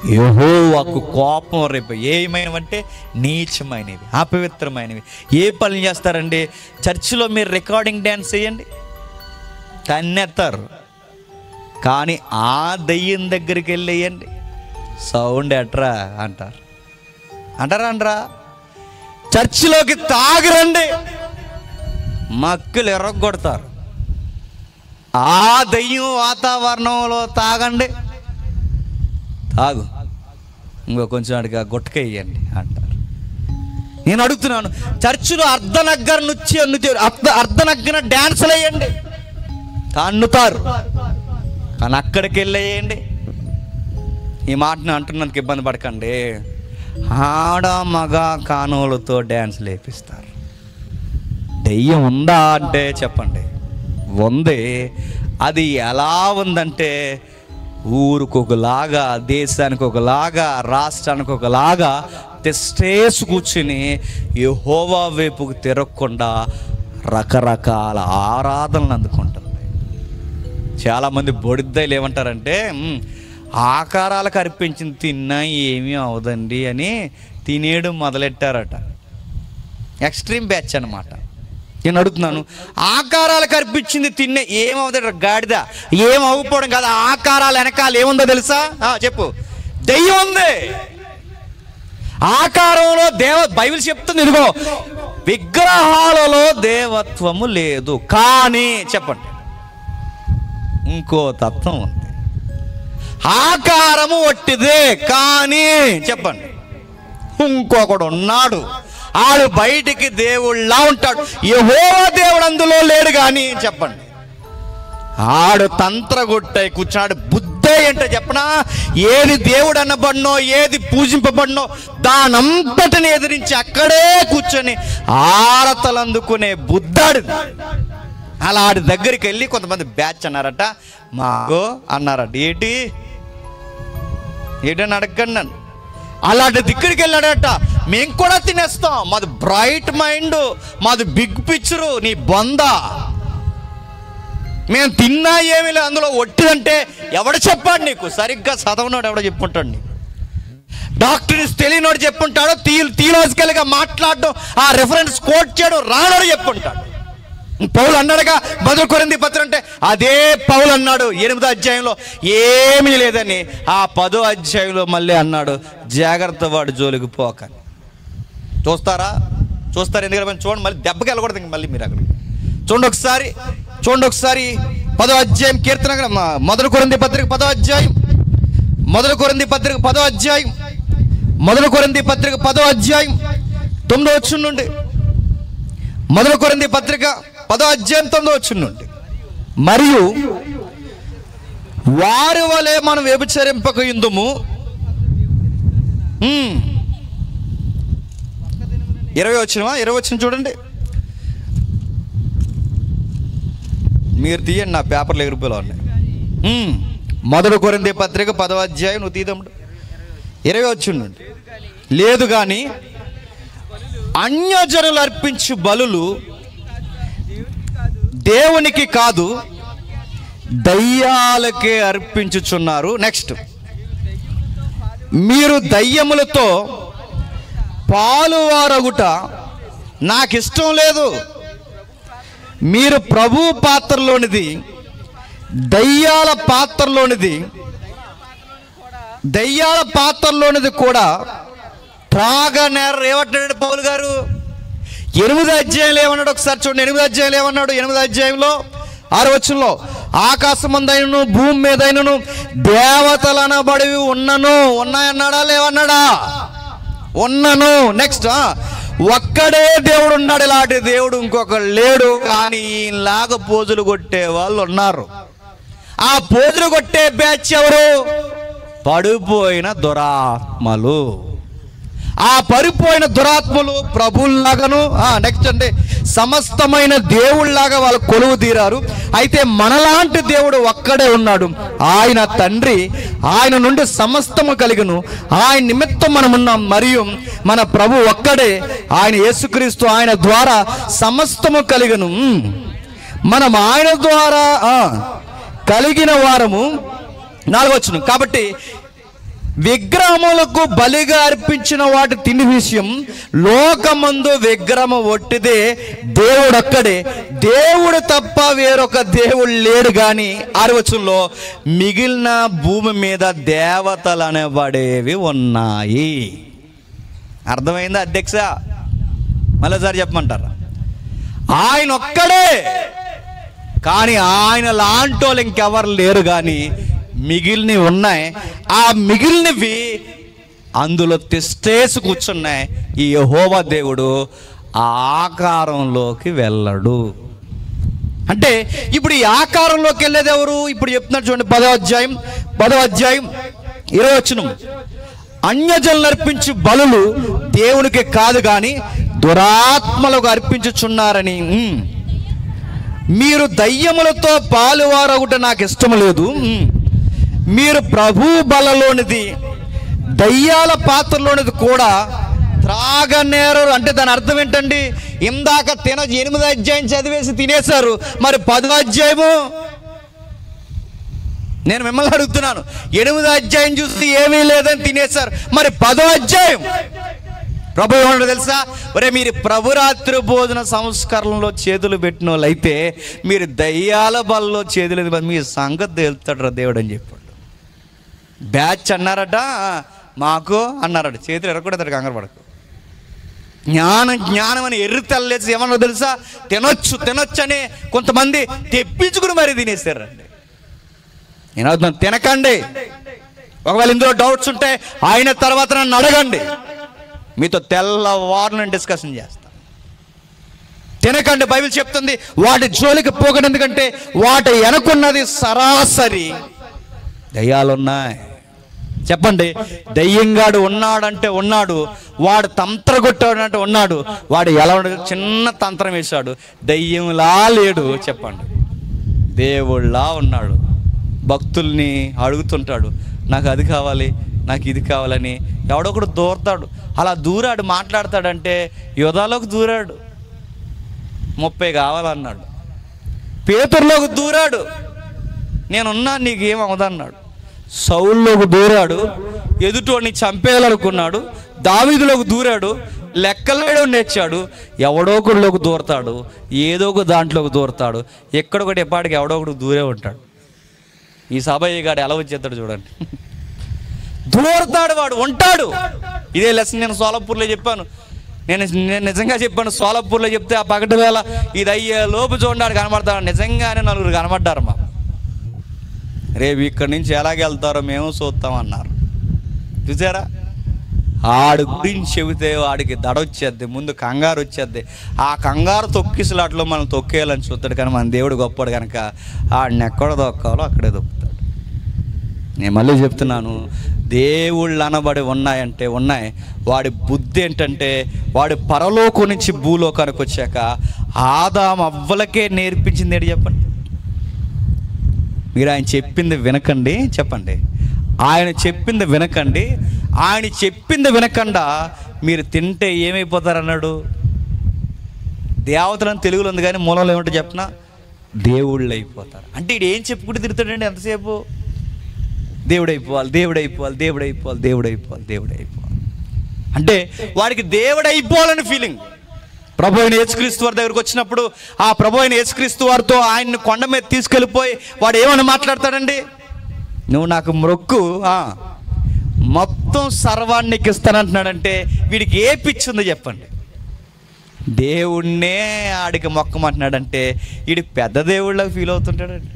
యెహోవాకు కోపం రేపు ఏమైనవంటే నీచమైనవి అపవిత్రమైనవి ఏ పనులు చేస్తారండి చర్చిలో మీరు రికార్డింగ్ డ్యాన్స్ చేయండి తన్నెత్తారు కానీ ఆ దయ్యం దగ్గరికి వెళ్ళేయండి సౌండ్ ఎట్రా అంటారు అంటారా అంటారా చర్చిలోకి తాగిరండి మక్కులు ఎర్రగొడతారు ఆ దయ్యం వాతావరణంలో తాగండి తాగు ఇంకో కొంచెం అడిగి ఆ గుట్టక వేయండి అంటారు నేను అడుగుతున్నాను చర్చిలో అర్ధనగ్గర నుంచి అన్ను అర్ధ అర్ధనగ్గర డ్యాన్సులు వేయండి తన్నుతారు కానీ అక్కడికి వెళ్ళేయండి ఈ మాటను అంటున్నందుకు ఇబ్బంది పడకండి ఆడ మగ కానువులతో డ్యాన్స్ లేపిస్తారు దెయ్యం ఉందా అంటే చెప్పండి ఉంది అది ఎలా ఉందంటే ఊరికి ఒకలాగా దేశానికి ఒకలాగా రాష్ట్రానికి ఒకలాగా తెస్టేసి కూర్చుని యెహోవా వైపుకు తిరగకుండా రకరకాల ఆరాధనలు అందుకుంటుంది చాలామంది బొడిద్దలు ఏమంటారంటే "మ్, ఆకారాలకు అర్పించింది తిన్నా ఏమీ అవదండి అని తినేయడం మొదలెట్టారట ఎక్స్ట్రీమ్ బ్యాచ్ అనమాట నేను అడుగుతున్నాను ఆకారాలకు అర్పించింది తిన్నే ఏమవుతాడు గాడిద ఏం అవ్వకపోవడం కాదు ఆకారాలు వెనకాల ఏముందో తెలుసా ఆ, చెప్పు దెయ్యం ఉంది ఆకారంలో దేవ బైబిల్ చెప్తుంది ఇదిగో విగ్రహాలలో దేవత్వము లేదు కానీ చెప్పండి ఇంకో తత్వం ఉంది ఆకారము ఒట్టిదే కానీ చెప్పండి ఇంకొకడు ఉన్నాడు ఆడు బయటికి దేవుళ్ళ ఉంటాడు యహో దేవుడు అందులో లేడు కానీ చెప్పండి ఆడు తంత్రగొట్టై కూర్చున్నాడు బుద్ధే ఏంటో చెప్పనా ఏది దేవుడు అనబడినో ఏది పూజింపబడినో దానంతటిని ఎదిరించి అక్కడే కూర్చొని ఆరతలు అందుకునే బుద్ధాడు అలా ఆడి దగ్గరికి వెళ్ళి కొంతమంది బ్యాచ్ అన్నారట మాగో అన్నారట ఏంటి ఏంటని అడగండి నన్ను అలాంటి దగ్గరికి వెళ్ళాడట మేము కూడా తినేస్తాం మాది బ్రైట్ మైండ్ మాది బిగ్ పిక్చరు నీ బొంద మేము తిన్నా ఏమీ లేదు అందులో ఒట్టిదంటే ఎవడు చెప్పాడు నీకు సరిగ్గా చదవనోడు ఎవడో చెప్పుంటాడు నీకు డాక్టర్స్ తెలియనోడు చెప్పుంటాడు తీ థియలాజికల్గా మాట్లాడడం ఆ రెఫరెన్స్ కోట్ చేయడం రానోడు చెప్పుంటాడు పౌలు అన్నాడుగా మొదలు కొరింది పత్రం అంటే అదే పౌలు అన్నాడు ఎనిమిదో అధ్యాయంలో ఏమీ లేదని ఆ పదో అధ్యాయంలో మళ్ళీ అన్నాడు జాగ్రత్త వాడు జోలికి పోకని చూస్తారా చూస్తారు ఎందుకంటే చూడండి మళ్ళీ దెబ్బకి వెళ్ళకూడదు ఇంక మళ్ళీ మీరు అక్కడ చూడండి ఒకసారి చూడండి ఒకసారి పదో అధ్యాయం కీర్తన గ్రంథం, మొదలు కొరింది పత్రిక పదో అధ్యాయం మొదలు కొరింది పత్రిక పదో అధ్యాయం మొదలు కొరింది పత్రిక పదో అధ్యాయం తొమ్మిదో వచ్చి నుండి మొదలు కొరింది పత్రిక పదో అధ్యాయం తొమ్మిదో వచ్చి నుండి మరియు వారి వలె మనం వ్యభిచరింపక ఇందుము ఉమ్. ఇరవై వచ్చినవా ఇరవై వచ్చిన చూడండి మీరు తీయండి నా పేపర్లు ఎగిరిపోలో ఉన్నాయి ఉమ్. మొదలు కొరింది పత్రిక పదవ అధ్యాయం నువ్వు తీదమ్ముడు ఇరవై వచ్చిండండి లేదు కానీ అన్యజనులు అర్పించు బలులు దేవునికి కాదు దయ్యాలకే అర్పించుచున్నారు నెక్స్ట్ మీరు దయ్యములతో పాలువారగుట నాకు ఇష్టం లేదు మీరు ప్రభు పాత్రలోనిది దయ్యాల పాత్రలోనిది దయ్యాల పాత్రలోనిది కూడా త్రాగనేర ఏమంటాడు పౌలు గారు ఎనిమిది అధ్యాయులు ఏమన్నాడు ఒకసారి చూడండి ఎనిమిది అధ్యాయులు ఏమన్నాడు ఎనిమిది అధ్యాయంలో ఆరు వచ్చంలో ఆకాశమందైనను భూమి మీదైనను దేవతలనబడివి ఉన్నను ఉన్నాయన్నాడా లేవన్నాడా ఉన్నను నెక్స్ట్ ఒక్కడే దేవుడు ఉన్నాడు ఇలాంటి దేవుడు ఇంకొకడు లేడు కానీ ఈలాగా పోజులు కొట్టే వాళ్ళు ఉన్నారు ఆ పోజులు కొట్టే బ్యాచ్ ఎవరు పడిపోయిన దురాత్మలు ఆ పడిపోయిన దురాత్మలు ప్రభుల్లాగాను నెక్స్ట్ అంటే సమస్తమైన దేవుళ్ళలాగా వాళ్ళు కొలువు తీరారు అయితే మనలాంటి దేవుడు ఒక్కడే ఉన్నాడు ఆయన తండ్రి ఆయన నుండి సమస్తము కలిగను ఆయన నిమిత్తం మనం ఉన్నాం మరియు మన ప్రభు ఒక్కడే ఆయన యేసుక్రీస్తు ఆయన ద్వారా సమస్తము కలిగను ఉమ్. మనం ఆయన ద్వారా ఆ, కలిగిన వారము నాలుగవచ్చును కాబట్టి విగ్రహములకు బలిగా అర్పించిన వాటి తిండి విషయం లోకమందు విగ్రహం ఒట్టిదే దేవుడు ఒక్కడే దేవుడు తప్ప వేరొక దేవుడు లేడు కానీ ఆరవచంలో మిగిలిన భూమి మీద దేవతలు అనేవాడేవి ఉన్నాయి అర్థమైందా అధ్యక్ష మళ్ళీసారి చెప్పమంటారా ఆయన ఒక్కడే కానీ ఆయన లాంటి వాళ్ళు ఇంకెవరు లేరు కానీ మిగిలినవి ఉన్నాయి ఆ మిగిలినవి అందులో తిష్టేసి కూర్చున్నాయి ఈ యెహోవా దేవుడు ఆ ఆకారంలోకి వెళ్ళడు అంటే ఇప్పుడు ఈ ఆకారంలోకి వెళ్ళేది ఎవరు ఇప్పుడు చెప్తున్నారు చూడండి పదో అధ్యాయం పదో అధ్యాయం ఇరవై వచ్చిన అన్యజనులు అర్పించు బలులు దేవునికి కాదు కానీ దురాత్మలకు అర్పించుచున్నారని ఉమ్. మీరు దయ్యములతో పాలువారొకటి నాకు ఇష్టం లేదు ఉమ్. మీరు ప్రభు బలలోనిది దయ్యాల పాత్రలోనిది కూడా త్రాగనేరు అంటే దాని అర్థం ఏంటండి ఇందాక తిన ఎనిమిది అధ్యాయం చదివేసి తినేశారు మరి పదో అధ్యాయము నేను మిమ్మల్ని అడుగుతున్నాను ఎనిమిదో అధ్యాయం చూస్తే ఏమీ లేదని తినేశారు మరి పదో అధ్యాయం ప్రభు ఏమన్నాడు తెలుసా ఒరే మీరు ప్రభురాత్రి భోజన సంస్కరణలో చేతులు పెట్టిన వాళ్ళు అయితే మీరు దయ్యాల బల్లో చేతులు ఎత్తి- మీ సంగతి తేలుతాడు రా దేవుడు అని చెప్పాడు బ్యాచ్ అన్నారట మాకు అన్నారట చేతులు ఎరగకూడదు కంగారు పడకు జ్ఞానం జ్ఞానం అని ఎర్రి తెల్లేసి ఏమన్నా తెలుసా తినొచ్చు తినొచ్చు అని కొంతమంది తెప్పించుకుని మరీ తినేసారండి నేను అవుతున్నాను తినకండి ఒకవేళ ఇందులో డౌట్స్ ఉంటే ఆయన తర్వాత నన్ను అడగండి మీతో తెల్లవారు నేను డిస్కషన్ చేస్తాను తినకండి బైబిల్ చెప్తుంది వాటి జోలికి పోకండి ఎందుకంటే వాటి వెనకున్నది సరాసరి దయ్యాలున్నాయి చెప్పండి దయ్యంగాడు ఉన్నాడంటే ఉన్నాడు వాడు తంత్ర కొట్టాడంటే ఉన్నాడు వాడు ఎలా ఉన్నాడు చిన్న తంత్రం వేశాడు దయ్యంలా లేడు చెప్పండి దేవుళ్ళా ఉన్నాడు భక్తుల్ని అడుగుతుంటాడు నాకు అది కావాలి నాకు ఇది కావాలని ఎవడొకడు దూరతాడు అలా దూరాడు మాట్లాడతాడంటే యుధాలోకి దూరాడు ముప్పై కావాలన్నాడు పేతుర్లోకి దూరాడు నేనున్నా నీకేం అవదన్నాడు సౌల్లోకి దూరాడు ఎదుటోడిని చంపేయాలనుకున్నాడు దావీదులోకి దూరాడు లెక్కలేడు నేర్చాడు ఎవడో ఒకడిలోకి దూరతాడు ఏదో ఒక దాంట్లోకి దూరతాడు ఎక్కడొకటి ఎప్పటికి ఎవడో ఒకటి దూరే ఉంటాడు ఈ సభయ్య గాడు ఎలా వచ్చేస్తాడు చూడండి దూరతాడు వాడు ఉంటాడు ఇదే లెసన్ నేను సోలాపూర్లో చెప్పాను నేను నేను నిజంగా చెప్పాను సోలాపూర్లో చెప్తే ఆ పగటి వేళ ఇది అయ్యే లోపు చూడండి కనబడతాడు నిజంగానే నలుగురు కనబడ్డారు మా రేపు ఇక్కడి నుంచి ఎలాగెళ్తారో మేము చూస్తామన్నారు చూసారా ఆడు గురించి చెబితే వాడికి దడ వచ్చేద్ది ముందు కంగారు వచ్చేద్ది ఆ కంగారు తొక్కిసలాట్లో మనం తొక్కేయాలని చూస్తాడు కానీ మన దేవుడు గొప్పడు కనుక ఆడిని ఎక్కడ దొక్కాలో అక్కడే దొక్కుతాడు నేను మళ్ళీ చెప్తున్నాను దేవుళ్ళు అనబడి ఉన్నాయంటే ఉన్నాయి వాడి బుద్ధి ఏంటంటే వాడి పరలోకం నుంచి భూలోకానికి వచ్చాక ఆదాం అవ్వలకే నేర్పించింది ఏంటి చెప్పండి మీరు ఆయన చెప్పింది వినకండి చెప్పండి ఆయన చెప్పింది వినకండి ఆయన చెప్పింది వినకుండా మీరు తింటే ఏమైపోతారన్నాడు దేవతలను తెలుగులో ఉంది కానీ మూలంలో ఏమిటో చెప్పిన దేవుళ్ళు అయిపోతారు అంటే ఇడు ఏం చెప్పుకుంటూ తిరుగుతాడండి ఎంతసేపు దేవుడు అయిపోవాలి దేవుడు అయిపోవాలి దేవుడు అయిపోవాలి దేవుడు అయిపోవాలి దేవుడు అయిపోవాలి అంటే వాడికి దేవుడు అయిపోవాలని ఫీలింగ్ ప్రభు అయిన యేసుక్రీస్తు వారి దగ్గరకు వచ్చినప్పుడు ఆ ప్రభు అయిన యేసుక్రీస్తు వారితో ఆయన్ని కొండ మీద తీసుకెళ్ళిపోయి వాడు ఏమని మాట్లాడతాడండి నువ్వు నాకు మొక్కు ఆ, మొత్తం సర్వాన్ని నీకు ఇస్తానంటున్నాడంటే వీడికి ఏ పిచ్చి ఉందో చెప్పండి దేవుణ్ణే ఆడికి మొక్కమంటున్నాడంటే వీడి పెద్ద దేవుళ్ళ ఫీల్ అవుతుంటాడండి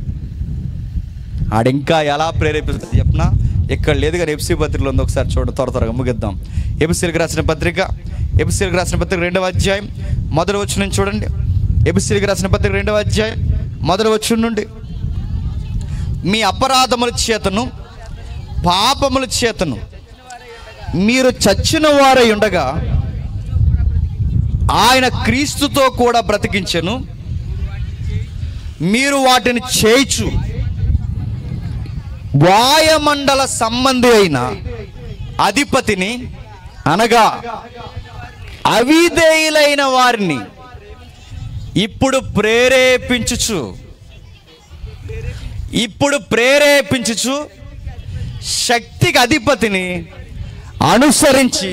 ఆడింకా ఎలా ప్రేరేపిస్తుంది చెప్పనా ఇక్కడ లేదు కానీ ఎఫ్సీ పత్రికలో ఉంది ఒకసారి చూడ త్వర త్వరగా ముగిద్దాం ఎబిసిలకు రాసిన పత్రిక ఎబిసిలకు రాసిన పత్రిక రెండవ అధ్యాయం మొదటి వచ్చి నుంచి చూడండి ఎబిసిలకు రాసిన పత్రిక రెండవ అధ్యాయం మొదటి వచ్చి నుండి మీ అపరాధముల చేతను పాపముల చేతను మీరు చచ్చిన వారై ఉండగా ఆయన క్రీస్తుతో కూడా బ్రతికించెను మీరు వాటిని చేయిచు వాయమండల సంబంధి అయిన అధిపతిని అనగా అవిధేయులైన వారిని ఇప్పుడు ప్రేరేపించుచు ఇప్పుడు ప్రేరేపించుచు శక్తికి అధిపతిని అనుసరించి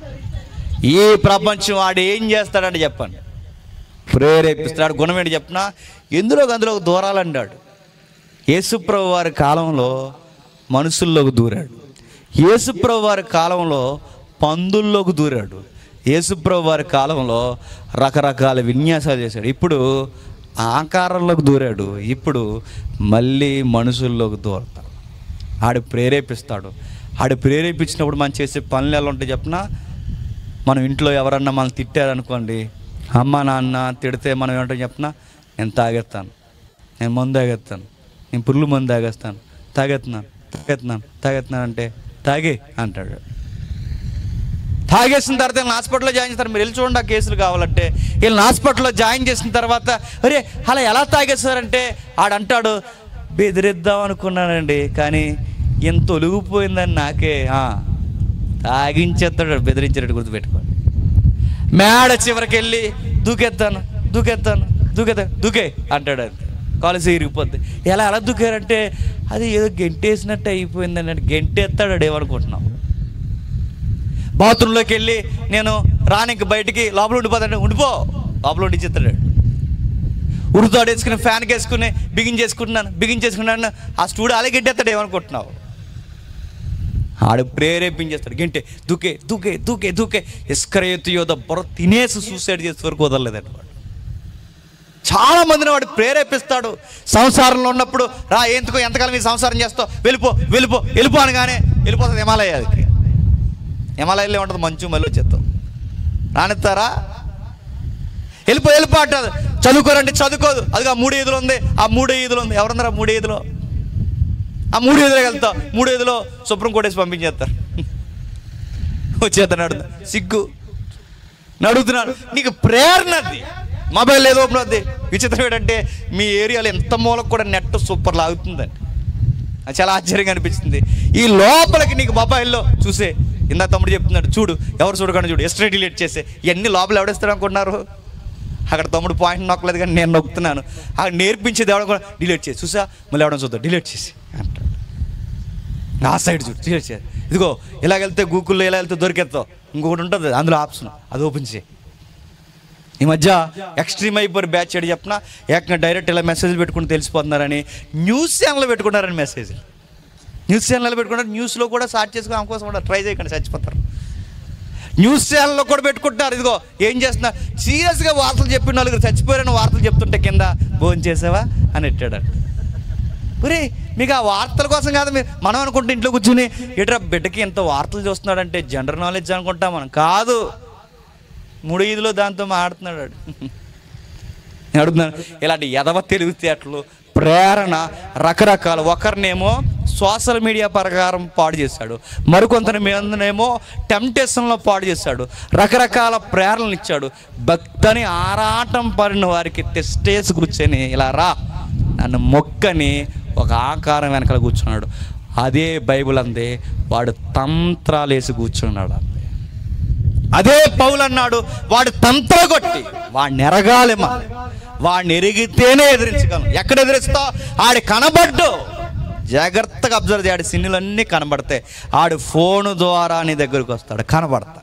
ఈ ప్రపంచం వాడు ఏం చేస్తాడని చెప్పండి ప్రేరేపిస్తాడు గుణం ఏంటి చెప్పిన ఎందులో అందులో దూరాలంటాడు యేసుప్రభు వారి కాలంలో మనుషుల్లోకి దూరాడు యేసుప్రభు వారి కాలంలో పందుల్లోకి దూరాడు యేసుప్రభు వారి కాలంలో రకరకాల విన్యాసాలు చేశాడు ఇప్పుడు ఆకారంలోకి దూరాడు ఇప్పుడు మళ్ళీ మనుషుల్లోకి దూరతాడు ఆడు ప్రేరేపిస్తాడు ఆడు ప్రేరేపించినప్పుడు మనం చేసే పనులు ఎలా ఉంటాయి చెప్పిన మనం ఇంట్లో ఎవరన్నా మనం తిట్టారనుకోండి అమ్మ నాన్న తిడితే మనం ఏమంటాం చెప్పిన నేను తాగేస్తాను నేను మందు తాగేస్తాను నేను పుల్లు మందు తాగేస్తాను తాగెత్తున్నాను తాగెత్తున్నాను తాగెత్తున్నాను అంటే తాగే అంటాడు తాగేసిన తర్వాత వీళ్ళని హాస్పిటల్లో జాయిన్ చేస్తారు మీరు వెళ్ళి చూడండి ఆ కేసులు కావాలంటే వీళ్ళని హాస్పిటల్లో జాయిన్ చేసిన తర్వాత అరే అలా ఎలా తాగేస్తారంటే ఆడంటాడు బెదిరిద్దాం అనుకున్నానండి కానీ ఎంత ఒలిగిపోయిందని నాకే ఆ, తాగించేస్తాడు బెదిరించేటట్టు గుర్తుపెట్టుకోండి మేడ చివరికి వెళ్ళి దూకెత్తాను దూకెత్తాను దూకెత్తాను దూకే అంటాడు అంతే కాలేజీ ఇరిగిపోద్ది ఎలా ఎలా దూకారంటే అది ఏదో గెంటేసినట్టు అయిపోయింది అన్నట్టు గెంటేస్తాడు ఏమనుకుంటున్నాం బాత్రూంలోకి వెళ్ళి నేను రానికి బయటికి లోపల ఉండిపోతాను ఉండిపో లోపల ఉండిచ్చిస్తాడు ఉడుతాడు వేసుకుని ఫ్యాన్కి వేసుకుని బిగించేసుకుంటున్నాను బిగించేసుకున్నాను ఆ స్టూడియో అలాగే గెంటేస్తాడు ఏమనుకుంటున్నావు ఆడు ప్రేరేపించేస్తాడు గంటే దూకే దూకే దూకే దూకే ఇస్కరేతు యోధ బొర తినేసి సూసైడ్ చేసే వరకు వదలలేదండి వాడు చాలా మందిని వాడు ప్రేరేపిస్తాడు సంసారంలో ఉన్నప్పుడు రా ఎందుకో ఎంతకాలం ఈ సంసారం చేస్తావు వెళ్ళిపో వెళ్ళిపో వెళ్ళిపో అనగానే వెళ్ళిపోతుంది హిమాలయాలకి హిమాలయాల్లో ఉంటుంది మంచు మళ్ళీ వచ్చేస్తాం రానిస్తారా వెళ్ళిపో వెళ్ళిపో అంటారు చదువుకోరంటే చదువుకోదు అది ఆ మూడు ఈదులు ఉంది ఆ మూడు ఈదులు ఉంది ఎవరున్నారు ఆ మూడు ఈదులో ఆ మూడు ఎదురు వెళ్తా మూడు ఎదులో సుప్రీం కోర్టు వేసి పంపించేస్తారు వచ్చేస్తాను అడుగుతా సిగ్గు నడుగుతున్నాడు నీకు ప్రేరణ అది మొబైల్ ఏదో ఓపెన్ అవుద్ది విచిత్రం ఏంటంటే మీ ఏరియాలో ఎంత మూలకు కూడా నెట్ సూపర్ లాగుతుందండి అది చాలా ఆశ్చర్యంగా అనిపించింది ఈ లోపలికి నీకు మొబైల్లో చూసే ఇందా తమ్ముడు చెప్తున్నాడు చూడు ఎవరు చూడకుండా చూడు ఎస్ట్రే డిలీట్ చేసే ఇవన్నీ లోపల ఎవడేస్తారు అనుకున్నారు అక్కడ తమ్ముడు పాయింట్ నొక్కలేదు కానీ నేను నొక్కుతున్నాను అక్కడ నేర్పించేది ఎవడ కూడా డిలీట్ చేసి చూసా మళ్ళీ ఎవడం చూద్దాం డిలీట్ చేసి అంటాడు నా సైడ్ చూడు డిలీట్ చేసి ఇదిగో ఇలా వెళ్తే గూగుల్లో ఇలా వెళ్తే దొరికేస్తావు ఇంకొకటి ఉంటుంది అందులో ఆప్షన్ అది ఓపెన్ చేయి ఈ మధ్య ఎక్స్ట్రీమ్ అయిపోయి బ్యాచ్ చేయడం చెప్పిన ఏకంగా డైరెక్ట్ ఇలా మెసేజ్లు పెట్టుకుని తెలిసిపోతున్నారని న్యూస్ ఛానల్ పెట్టుకున్నారని మెసేజ్లు న్యూస్ ఛానల్ పెట్టుకున్నారు న్యూస్లో కూడా సార్ట్ చేసుకుని ఆమె కోసం కూడా ట్రై చేయకండి చచ్చిపోతారు న్యూస్ ఛానల్లో కూడా పెట్టుకుంటున్నారు ఇదిగో ఏం చేస్తున్నారు సీరియస్గా వార్తలు చెప్పిన నలుగురు చచ్చిపోయారని వార్తలు చెప్తుంటే కింద భోజనం చేసావా అని ఎట్టాడు ఒరే మీకు ఆ వార్తల కోసం కాదు మీరు మనం అనుకుంటే ఇంట్లో కూర్చుని ఎట్రా బిడ్డకి ఎంత వార్తలు చూస్తున్నాడంటే జనరల్ నాలెడ్జ్ అనుకుంటాం మనం కాదు మూడు ఐదులో దాంతో మాడుతున్నాడు వాడు. నేను అడుగుతున్నాను ఇలాంటి ఎదవ తెలివితేటలు ప్రేరణ రకరకాల ఒకరినేమో సోషల్ మీడియా ప్రకారం పాడు చేశాడు మరికొంతని మీదనేమో టెంప్టేషన్లో పాడు చేశాడు రకరకాల ప్రేరణలు ఇచ్చాడు భక్తని ఆరాటం పడిన వారికి టెస్టేసి కూర్చొని ఇలా రా నన్ను మొక్కని ఒక ఆకారం వెనకాల కూర్చున్నాడు అదే బైబిల్ అందే వాడు తంత్రాలు వేసి కూర్చున్నాడు అంతే అదే పౌలు అన్నాడు వాడు తంత్ర కొట్టి వాడిని ఎరగాలేమా వాడిని ఎరిగితేనే ఎదిరించగలం ఎక్కడ ఎదిరిస్తావు ఆడి కనబడ్డు జాగ్రత్తగా అబ్జర్వ్ చేయాడు సిన్నులన్నీ కనబడతాయి ఆడు ఫోను ద్వారా నీ దగ్గరకు వస్తాడు కనబడతా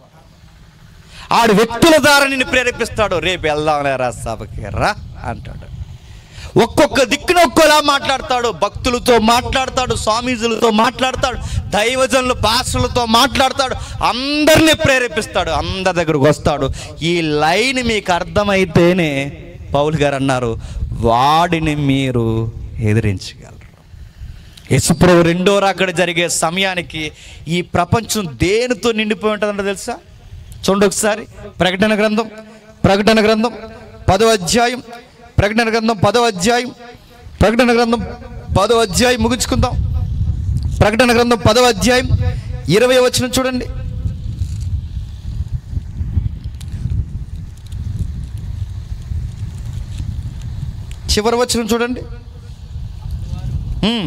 ఆడు వ్యక్తుల ద్వారా నిన్ను ప్రేరేపిస్తాడు రేపు వెళ్దాంలే రా సభకి రా అంటాడు ఒక్కొక్క దిక్కున ఒక్కోలా మాట్లాడతాడు భక్తులతో మాట్లాడతాడు స్వామీజులతో మాట్లాడతాడు దైవజనులు పాస్టర్లతో మాట్లాడతాడు అందరినీ ప్రేరేపిస్తాడు అందరి దగ్గరకు వస్తాడు ఈ లైన్ మీకు అర్థమైతేనే పౌల్ గారు అన్నారు వాడిని మీరు ఎదిరించగలరు యశుప్రభు రెండో రాకడ జరిగే సమయానికి ఈ ప్రపంచం దేనితో నిండిపోయి ఉంటుందంటే తెలుసా చూడండి ఒకసారి ప్రకటన గ్రంథం ప్రకటన గ్రంథం పదో అధ్యాయం ప్రకటన గ్రంథం పదో అధ్యాయం ప్రకటన గ్రంథం పదో అధ్యాయం ముగించుకుందాం ప్రకటన గ్రంథం పదో అధ్యాయం ఇరవై వచ్చిన చూడండి చివరి వచ్చిన చూడండి హ్మ్.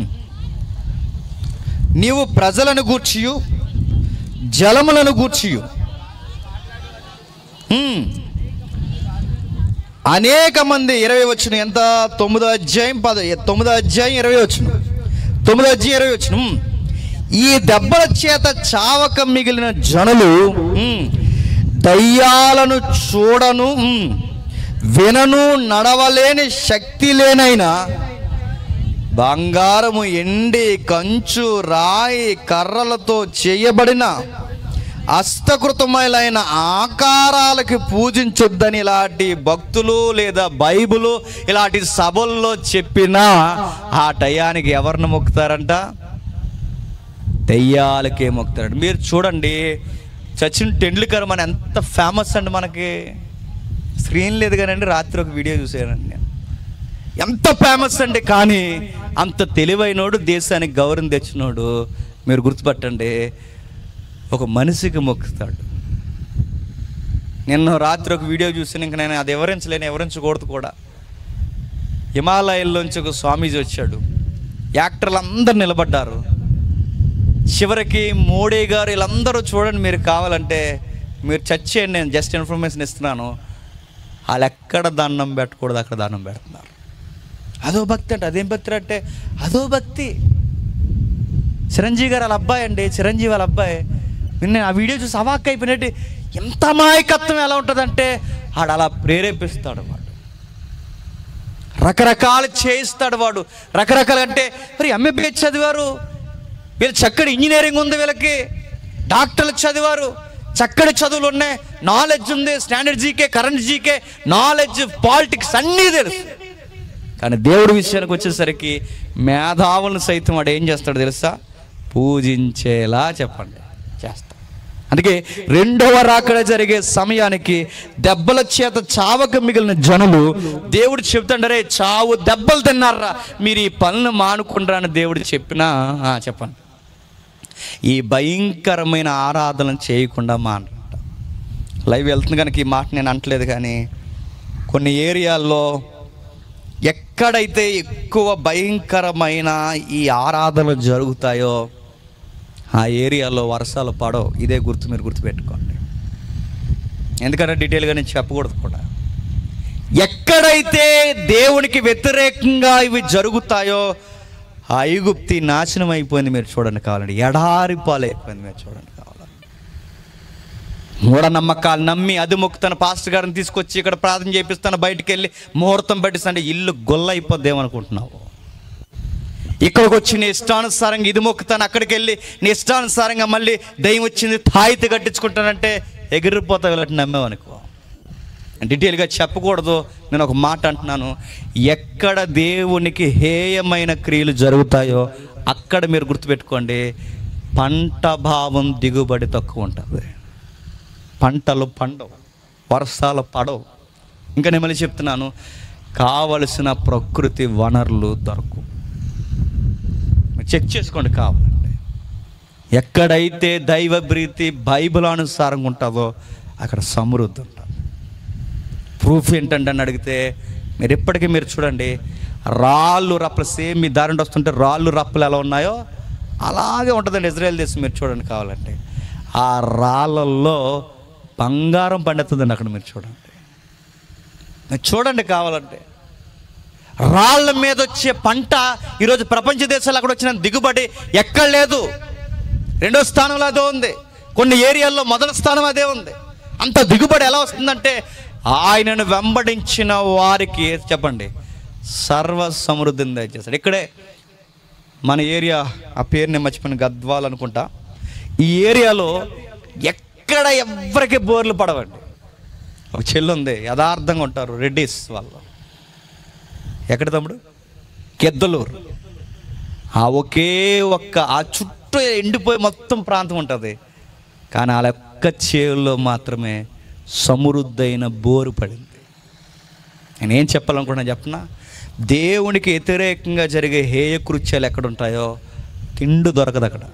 నీవు ప్రజలను గూర్చియు జలములను గూర్చియు హ్మ్. అనేక మంది ఇరవై వచ్చిన ఎంత తొమ్మిదో అధ్యాయం పద తొమ్మిదో అధ్యాయం ఇరవై వచ్చిన తొమ్మిదో అధ్యాయం ఇరవై వచ్చిన హ్మ్. ఈ దెబ్బల చేత చావక మిగిలిన జనులు ఉమ్, దయ్యాలను చూడను ఉమ్, వినను నడవలేని శక్తి లేనైనా బంగారము ఎండి కంచు రాయి కర్రలతో చేయబడిన హస్తకృతములైన ఆకారాలకి పూజించొద్దని ఇలాంటి భక్తులు లేదా బైబిలు ఇలాంటి సభల్లో చెప్పినా ఆ టయానికి ఎవరిని మొక్కుతారంట దెయ్యాలకే మొక్కుతారంట మీరు చూడండి సచిన్ టెండూల్కర్ మన ఎంత ఫేమస్ అండి మనకి స్క్రీన్ లేదు కానండి రాత్రి ఒక వీడియో చూసానండి నేను ఎంత ఫేమస్ అండి కానీ అంత తెలివైనోడు దేశానికి గౌరవం తెచ్చినోడు మీరు గుర్తుపట్టండి ఒక మనిషికి మొక్కుతాడు నిన్న రాత్రి ఒక వీడియో చూసి ఇంక నేను అది వివరించలేను వివరించకూడదు కూడా హిమాలయాల్లోంచి ఒక స్వామీజీ వచ్చాడు యాక్టర్లు అందరు నిలబడ్డారు చివరికి మోడీ గారు వీళ్ళందరూ చూడండి మీరు కావాలంటే మీరు చర్చ్ చేయండి నేను జస్ట్ ఇన్ఫర్మేషన్ ఇస్తున్నాను వాళ్ళు ఎక్కడ దండం పెట్టకూడదు అక్కడ దండం పెడుతున్నారు అదో భక్తి అంటే అదేం భక్తి అంటే అదో భక్తి చిరంజీవి గారు వాళ్ళ అబ్బాయి అండి చిరంజీవి వాళ్ళ అబ్బాయి నిన్న ఆ వీడియో చూసి అవాక్ అయిపోయినట్టు ఎంత అమాయకత్వం ఎలా ఉంటుందంటే ఆడు అలా ప్రేరేపిస్తాడు వాడు రకరకాలు చేయిస్తాడు వాడు రకరకాలు అంటే మరి ఎంఏబిఎస్ చదివారు వీళ్ళు చక్కటి ఇంజనీరింగ్ ఉంది వీళ్ళకి డాక్టర్లు చదివారు చక్కటి చదువులు ఉన్నాయి నాలెడ్జ్ ఉంది standard GK current GK knowledge politics అన్నీ తెలుసు కానీ దేవుడి విషయానికి వచ్చేసరికి మేధావులను సైతం వాడు ఏం చేస్తాడు తెలుసా పూజించేలా చెప్పండి చేస్తా అందుకే రెండవ రాకడ జరిగే సమయానికి దెబ్బల చేత చావక మిగిలిన జనులు దేవుడు చెప్తాడరే చావు దెబ్బలు తిన్నారా మీరు ఈ పనులు మానుకుంటారా అని దేవుడు చెప్పినా ఆ, చెప్పండి ఈ భయంకరమైన ఆరాధన చేయకుండా మానంట లైవ్ వెళ్తుంది కనుక ఈ మాట నేను అంటలేదు కానీ కొన్ని ఏరియాల్లో ఎక్కడైతే ఎక్కువ భయంకరమైన ఈ ఆరాధనలు జరుగుతాయో ఆ ఏరియాలో వర్షాలు పడవు ఇదే గుర్తు మీరు గుర్తుపెట్టుకోండి ఎందుకంటే డీటెయిల్గా నేను చెప్పకూడదు కూడా ఎక్కడైతే దేవునికి వ్యతిరేకంగా ఇవి జరుగుతాయో ఆ ఐగుప్తి నాశనం అయిపోయింది మీరు చూడండి కావాలండి ఎడారి పాలైపోయింది మీరు చూడండి కావాలండి మూఢనమ్మకాలు నమ్మి అది మొక్కుతాను పాస్టర్ గారిని తీసుకొచ్చి ఇక్కడ ప్రార్థన చేపిస్తాను బయటికి వెళ్ళి ముహూర్తం పట్టిస్తాను ఇల్లు గొల్ల అయిపోద్ది ఏమనుకుంటున్నావు ఇక్కడికి వచ్చి నీ ఇష్టానుసారంగా ఇది మొక్కుతాను అక్కడికి వెళ్ళి నీ ఇష్టానుసారంగా మళ్ళీ దయ్యం వచ్చింది తాయితీ కట్టించుకుంటానంటే ఎగిరిపోతావు ఇలాంటి నమ్మేవు అనుకో డీటెయిల్గా చెప్పకూడదు నేను ఒక మాట అంటున్నాను ఎక్కడ దేవునికి హేయమైన క్రియలు జరుగుతాయో అక్కడ మీరు గుర్తుపెట్టుకోండి పంట భావం దిగుబడి తక్కువ ఉంటుంది పంటలు పండవు వర్షాలు పడవు ఇంకా నేను మళ్ళీ చెప్తున్నాను కావలసిన ప్రకృతి వనరులు దొరకవు మీరు చెక్ చేసుకోండి కావాలండి ఎక్కడైతే దైవ ప్రీతి బైబిల్ అనుసారంగా ఉంటుందో అక్కడ సమృద్ధి ఉంటుంది ప్రూఫ్ ఏంటంటే అని అడిగితే మీరు ఎప్పటికీ మీరు చూడండి రాళ్ళు రప్పలు సేమ్ మీ దారి నుండి వస్తుంటే రాళ్ళు రప్పలు ఎలా ఉన్నాయో అలాగే ఉంటుందండి ఇజ్రాయెల్ దేశం మీరు చూడండి కావాలంటే ఆ రాళ్ళల్లో బంగారం పండుతుందండి అక్కడ మీరు చూడండి మీరు చూడండి కావాలంటే రాళ్ళ మీద వచ్చే పంట ఈరోజు ప్రపంచ దేశాలు అక్కడ వచ్చిన దిగుబడి ఎక్కడ లేదు రెండో స్థానంలో అదే ఉంది కొన్ని ఏరియాల్లో మొదటి స్థానం అదే ఉంది అంత దిగుబడి ఎలా వస్తుందంటే ఆయనను వెంబడించిన వారికి చెప్పండి సర్వ సమృద్ధిని దయచేస్తాడు ఇక్కడే మన ఏరియా ఆ పేరు నేను మర్చిపోయిన గద్వాల్ అనుకుంటా ఈ ఏరియాలో ఎక్కడ ఎవ్వరికి బోర్లు పడవండి ఒక చెల్లు ఉంది యథార్థంగా ఉంటారు రెడ్డిస్ వాళ్ళు ఎక్కడ తమ్ముడు కెద్దలూరు ఆ ఒకే ఒక్క ఆ చుట్టూ ఎండిపోయి మొత్తం ప్రాంతం ఉంటుంది కానీ ఆ ఒక్క చేవుల్లో మాత్రమే సమృద్ధైన బోరు పడింది నేను ఏం చెప్పాలనుకుంటున్నా చెప్పనా దేవునికి వ్యతిరేకంగా జరిగే హేయ కృత్యాలు ఎక్కడ ఉంటాయో తిండు దొరకదు అక్కడ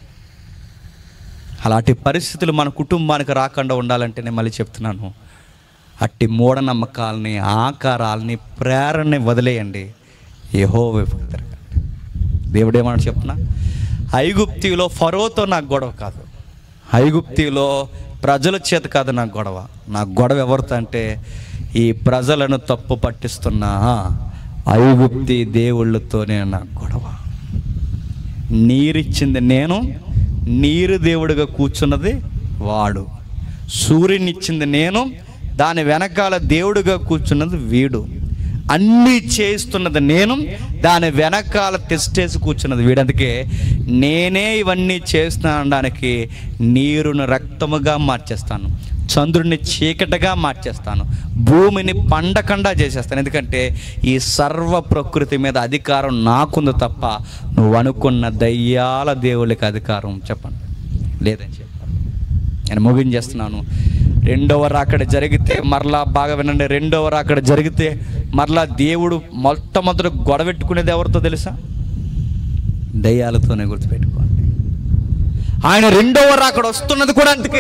అలాంటి పరిస్థితులు మన కుటుంబానికి రాకుండా ఉండాలంటే నేను మళ్ళీ చెప్తున్నాను అట్టి మూఢనమ్మకాలని ఆకారాలని ప్రేరణని వదిలేయండి ఏహో వైపు తిరగండి దేవుడు ఏమన్నా చెప్తున్నా ఐగుప్తిలో ఫరోతో నాకు గొడవ కాదు ఐగుప్తిలో ప్రజల చేత కాదు నాకు గొడవ నా గొడవ ఎవరితో అంటే ఈ ప్రజలను తప్పు పట్టిస్తున్న ఐగుప్తి దేవుళ్ళతోనే నాకు గొడవ నీరిచ్చింది నేను నీరు దేవుడిగా కూర్చున్నది వాడు సూర్యునిచ్చింది నేను దాని వెనకాల దేవుడిగా కూర్చున్నది వీడు అన్నీ చేస్తున్నది నేను దాని వెనకాల తెస్టేసి కూర్చున్నది వీడు అందుకే నేనే ఇవన్నీ చేస్తున్నా అనడానికి నీరును రక్తముగా మార్చేస్తాను చంద్రుడిని చీకటిగా మార్చేస్తాను భూమిని పండకుండా చేసేస్తాను ఎందుకంటే ఈ సర్వ ప్రకృతి మీద అధికారం నాకుంది తప్ప నువ్వు అనుకున్న దయ్యాల దేవుళ్ళకి అధికారం చెప్పండి లేదని చెప్పాను నేను ముగించేస్తున్నాను రెండవ రాకడ జరిగితే మరలా బాగా వినండి రెండవ రాకడ జరిగితే మరలా దేవుడు మొట్టమొదటి గొడవెట్టుకునేది ఎవరితో తెలుసా దయ్యాలతోనే గుర్తుపెట్టుకోండి ఆయన రెండవ రాకడ వస్తున్నది కూడా అందుకే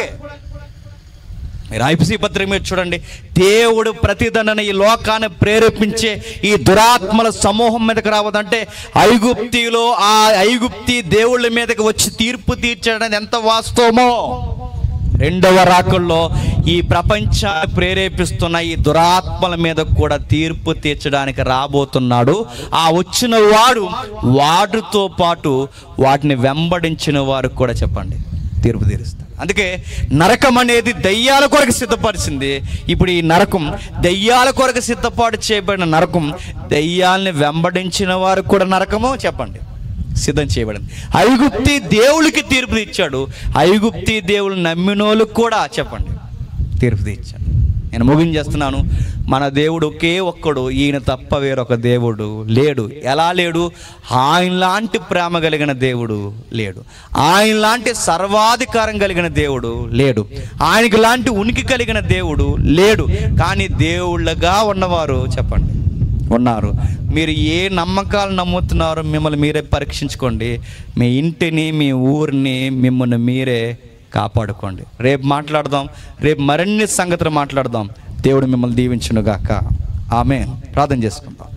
మీరు ఐపీసీ పత్రిక మీద చూడండి దేవుడు ప్రతిదండన ఈ లోకాన్ని ప్రేరేపించే ఈ దురాత్మల సమూహం మీదకి రావదంటే ఐగుప్తిలో ఆ ఐగుప్తి దేవుళ్ళ మీదకి వచ్చి తీర్పు తీర్చడం ఎంత వాస్తవమో రెండవ రాకల్లో ఈ ప్రపంచాన్ని ప్రేరేపిస్తున్న ఈ దురాత్మల మీద కూడా తీర్పు తీర్చడానికి రాబోతున్నాడు ఆ వచ్చిన వాడు వాటితో పాటు వాటిని వెంబడించిన వారు కూడా చెప్పండి తీర్పు తీరుస్తాడు అందుకే నరకం అనేది దయ్యాల కొరకు సిద్ధపరిచింది ఇప్పుడు ఈ నరకం దయ్యాల కొరకు సిద్ధపాటు చేయబడిన నరకం దయ్యాల్ని వెంబడించిన వారు కూడా నరకము చెప్పండి సిద్ధం చేయబడింది ఐగుప్తి దేవుడికి తీర్పు ఇచ్చాడు ఐగుప్తి దేవుడు నమ్మినోళ్ళకి కూడా చెప్పండి తీర్పు తీర్చాడు నేను ముగించేస్తున్నాను మన దేవుడు ఒకే ఒక్కడు ఈయన తప్ప వేరొక దేవుడు లేడు ఎలా లేడు ఆయన లాంటి ప్రేమ కలిగిన దేవుడు లేడు ఆయన లాంటి సర్వాధికారం కలిగిన దేవుడు లేడు ఆయనకి లాంటి ఉనికి కలిగిన దేవుడు లేడు కానీ దేవుళ్ళగా ఉన్నవారు చెప్పండి ఉన్నారు మీరు ఏ నమ్మకాలు నమ్ముతున్నారో మిమ్మల్ని మీరే పరీక్షించుకోండి మీ ఇంటిని మీ ఊరిని మిమ్మల్ని మీరే కాపాడుకోండి రేపు మాట్లాడదాం రేపు మరిన్ని సంగతులు మాట్లాడదాం దేవుడు మిమ్మల్ని దీవించునుగాక ఆమె ప్రార్థన చేసుకుందాం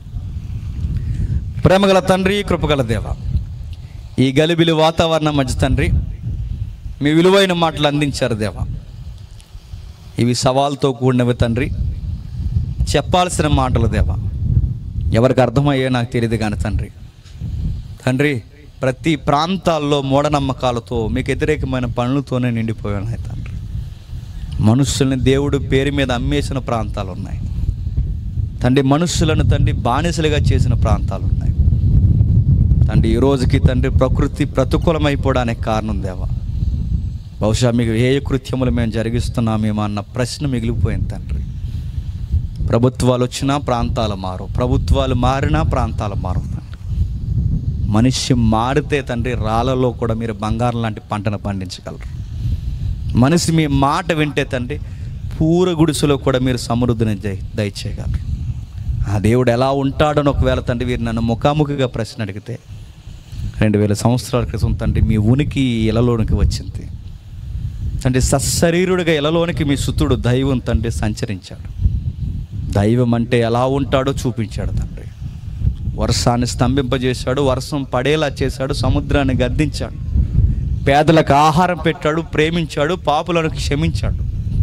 ప్రేమగల తండ్రి కృపగల దేవ ఈ గలిబిలి వాతావరణం మధ్య తండ్రి మీ విలువైన మాటలు అందించారు దేవా ఇవి సవాల్తో కూడినవి తండ్రి చెప్పాల్సిన మాటలు దేవా ఎవరికి అర్థమయ్యో నాకు తెలియదు కానీ తండ్రి తండ్రి ప్రతి ప్రాంతాల్లో మూఢనమ్మకాలతో మీకు వ్యతిరేకమైన పనులతోనే నిండిపోయి ఉన్నాయి తండ్రి మనుషుల్ని దేవుడు పేరు మీద అమ్మేసిన ప్రాంతాలు ఉన్నాయి తండ్రి మనుషులను తండ్రి బానిసలుగా చేసిన ప్రాంతాలు ఉన్నాయి తండ్రి ఈ రోజుకి తండ్రి ప్రకృతి ప్రతికూలమైపోవడానికి కారణం దేవా బహుశా మీకు ఏ కృత్యములు మేము జరిగిస్తున్నామేమో అన్న ప్రశ్న మిగిలిపోయింది తండ్రి ప్రభుత్వాలు వచ్చినా ప్రాంతాలు మారు ప్రభుత్వాలు మారినా ప్రాంతాలు మారు తండ్రి మనిషి మారితే తండ్రి రాళ్ళలో కూడా మీరు బంగారం లాంటి పంటను పండించగలరు మనిషి మీ మాట వింటే తండ్రి పూర గుడిసెలో కూడా మీరు సమృద్ధిని దయ దయచేయగలరు ఆ దేవుడు ఎలా ఉంటాడని ఒకవేళ తండ్రి వీరు నన్ను ముఖాముఖిగా ప్రశ్న అడిగితే రెండు వేల సంవత్సరాల క్రితం తండ్రి మీ ఉనికి ఇలలోనికి వచ్చింది తండ్రి సశరీరుడిగా ఇలలోనికి మీ సుతుడు దైవం తండ్రి సంచరించాడు దైవం అంటే ఎలా ఉంటాడో చూపించాడు తండ్రి వర్షాన్ని స్తంభింపజేశాడు వర్షం పడేలా చేశాడు సముద్రాన్ని గద్దించాడు పేదలకు ఆహారం పెట్టాడు ప్రేమించాడు పాపులను క్షమించాడు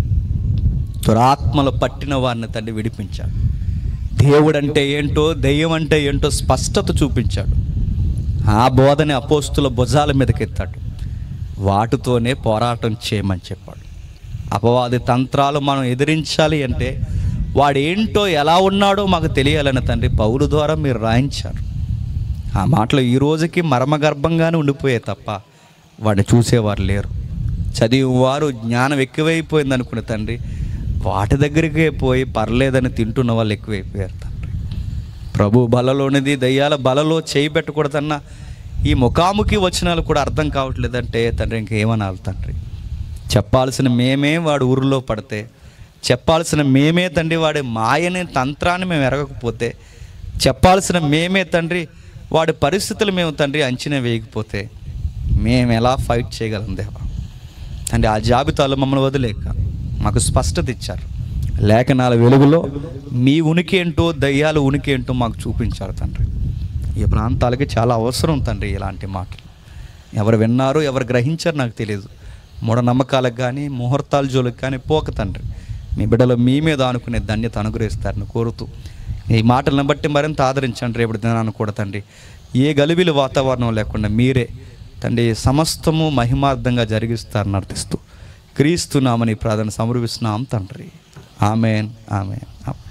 దురాత్మలు పట్టిన వారిని తండ్రి విడిపించాడు దేవుడు అంటే ఏంటో దెయ్యం అంటే ఏంటో స్పష్టత చూపించాడు ఆ బోధని అపోస్తుల భుజాల మీదకెత్తాడు వాటితోనే పోరాటం చేయమని చెప్పాడు అపవాది తంత్రాలు మనం ఎదిరించాలి అంటే వాడు ఏంటో ఎలా ఉన్నాడో మాకు తెలియాలని తండ్రి పౌరు ద్వారా మీరు రాయించారు ఆ మాటలు ఈ రోజుకి మర్మగర్భంగానే ఉండిపోయే తప్ప వాడిని చూసేవారు లేరు చదివేవారు జ్ఞానం ఎక్కువైపోయింది అనుకునే తండ్రి వాటి దగ్గరికే పోయి పర్లేదని తింటున్న వాళ్ళు ఎక్కువైపోయారు తండ్రి ప్రభు బలలోనిది దయ్యాల బలలో చేయి పెట్టకూడదన్న ఈ ముఖాముఖి వచనాలు కూడా అర్థం కావట్లేదంటే తండ్రి ఇంకేమనాలి తండ్రి చెప్పాల్సిన మేమే వాడు ఊరిలో పడితే చెప్పాల్సిన మేమే తండ్రి వాడి మాయని తంత్రాన్ని మేము ఎరగకపోతే చెప్పాల్సిన మేమే తండ్రి వాడి పరిస్థితులు మేము తండ్రి అంచనా వేయకపోతే మేము ఎలా ఫైట్ చేయగలం దేవా తండ్రి ఆ జాబితాలో మమ్మల్ని వదిలేక మాకు స్పష్టత ఇచ్చారు లేఖనాల వెలుగులో మీ ఉనికి ఏంటో దయ్యాల ఉనికి ఏంటో మాకు చూపించారు తండ్రి ఈ ప్రాంతాలకి చాలా అవసరం తండ్రి ఇలాంటి మాటలు ఎవరు విన్నారు ఎవరు గ్రహించారు నాకు తెలియదు మూఢనమ్మకాలకు కానీ ముహూర్తాల జోలికి కానీ పోక తండ్రి మీ బిడ్డలు మీ మీద ఆనుకునే ధన్యత అనుగ్రహిస్తారని కోరుతూ ఈ మాటలను బట్టి మరింత ఆదరించండి రేపటి దినాన్ని కూడా తండ్రి ఏ గలిబిలి వాతావరణం లేకుండా మీరే తండ్రి సమస్తము మహిమార్థంగా జరిగిస్తారని అర్థిస్తూ క్రీస్తు నామని ప్రార్థన సమర్పిస్తున్నాం తండ్రి ఆమెన్ ఆమెన్ ఆమెన్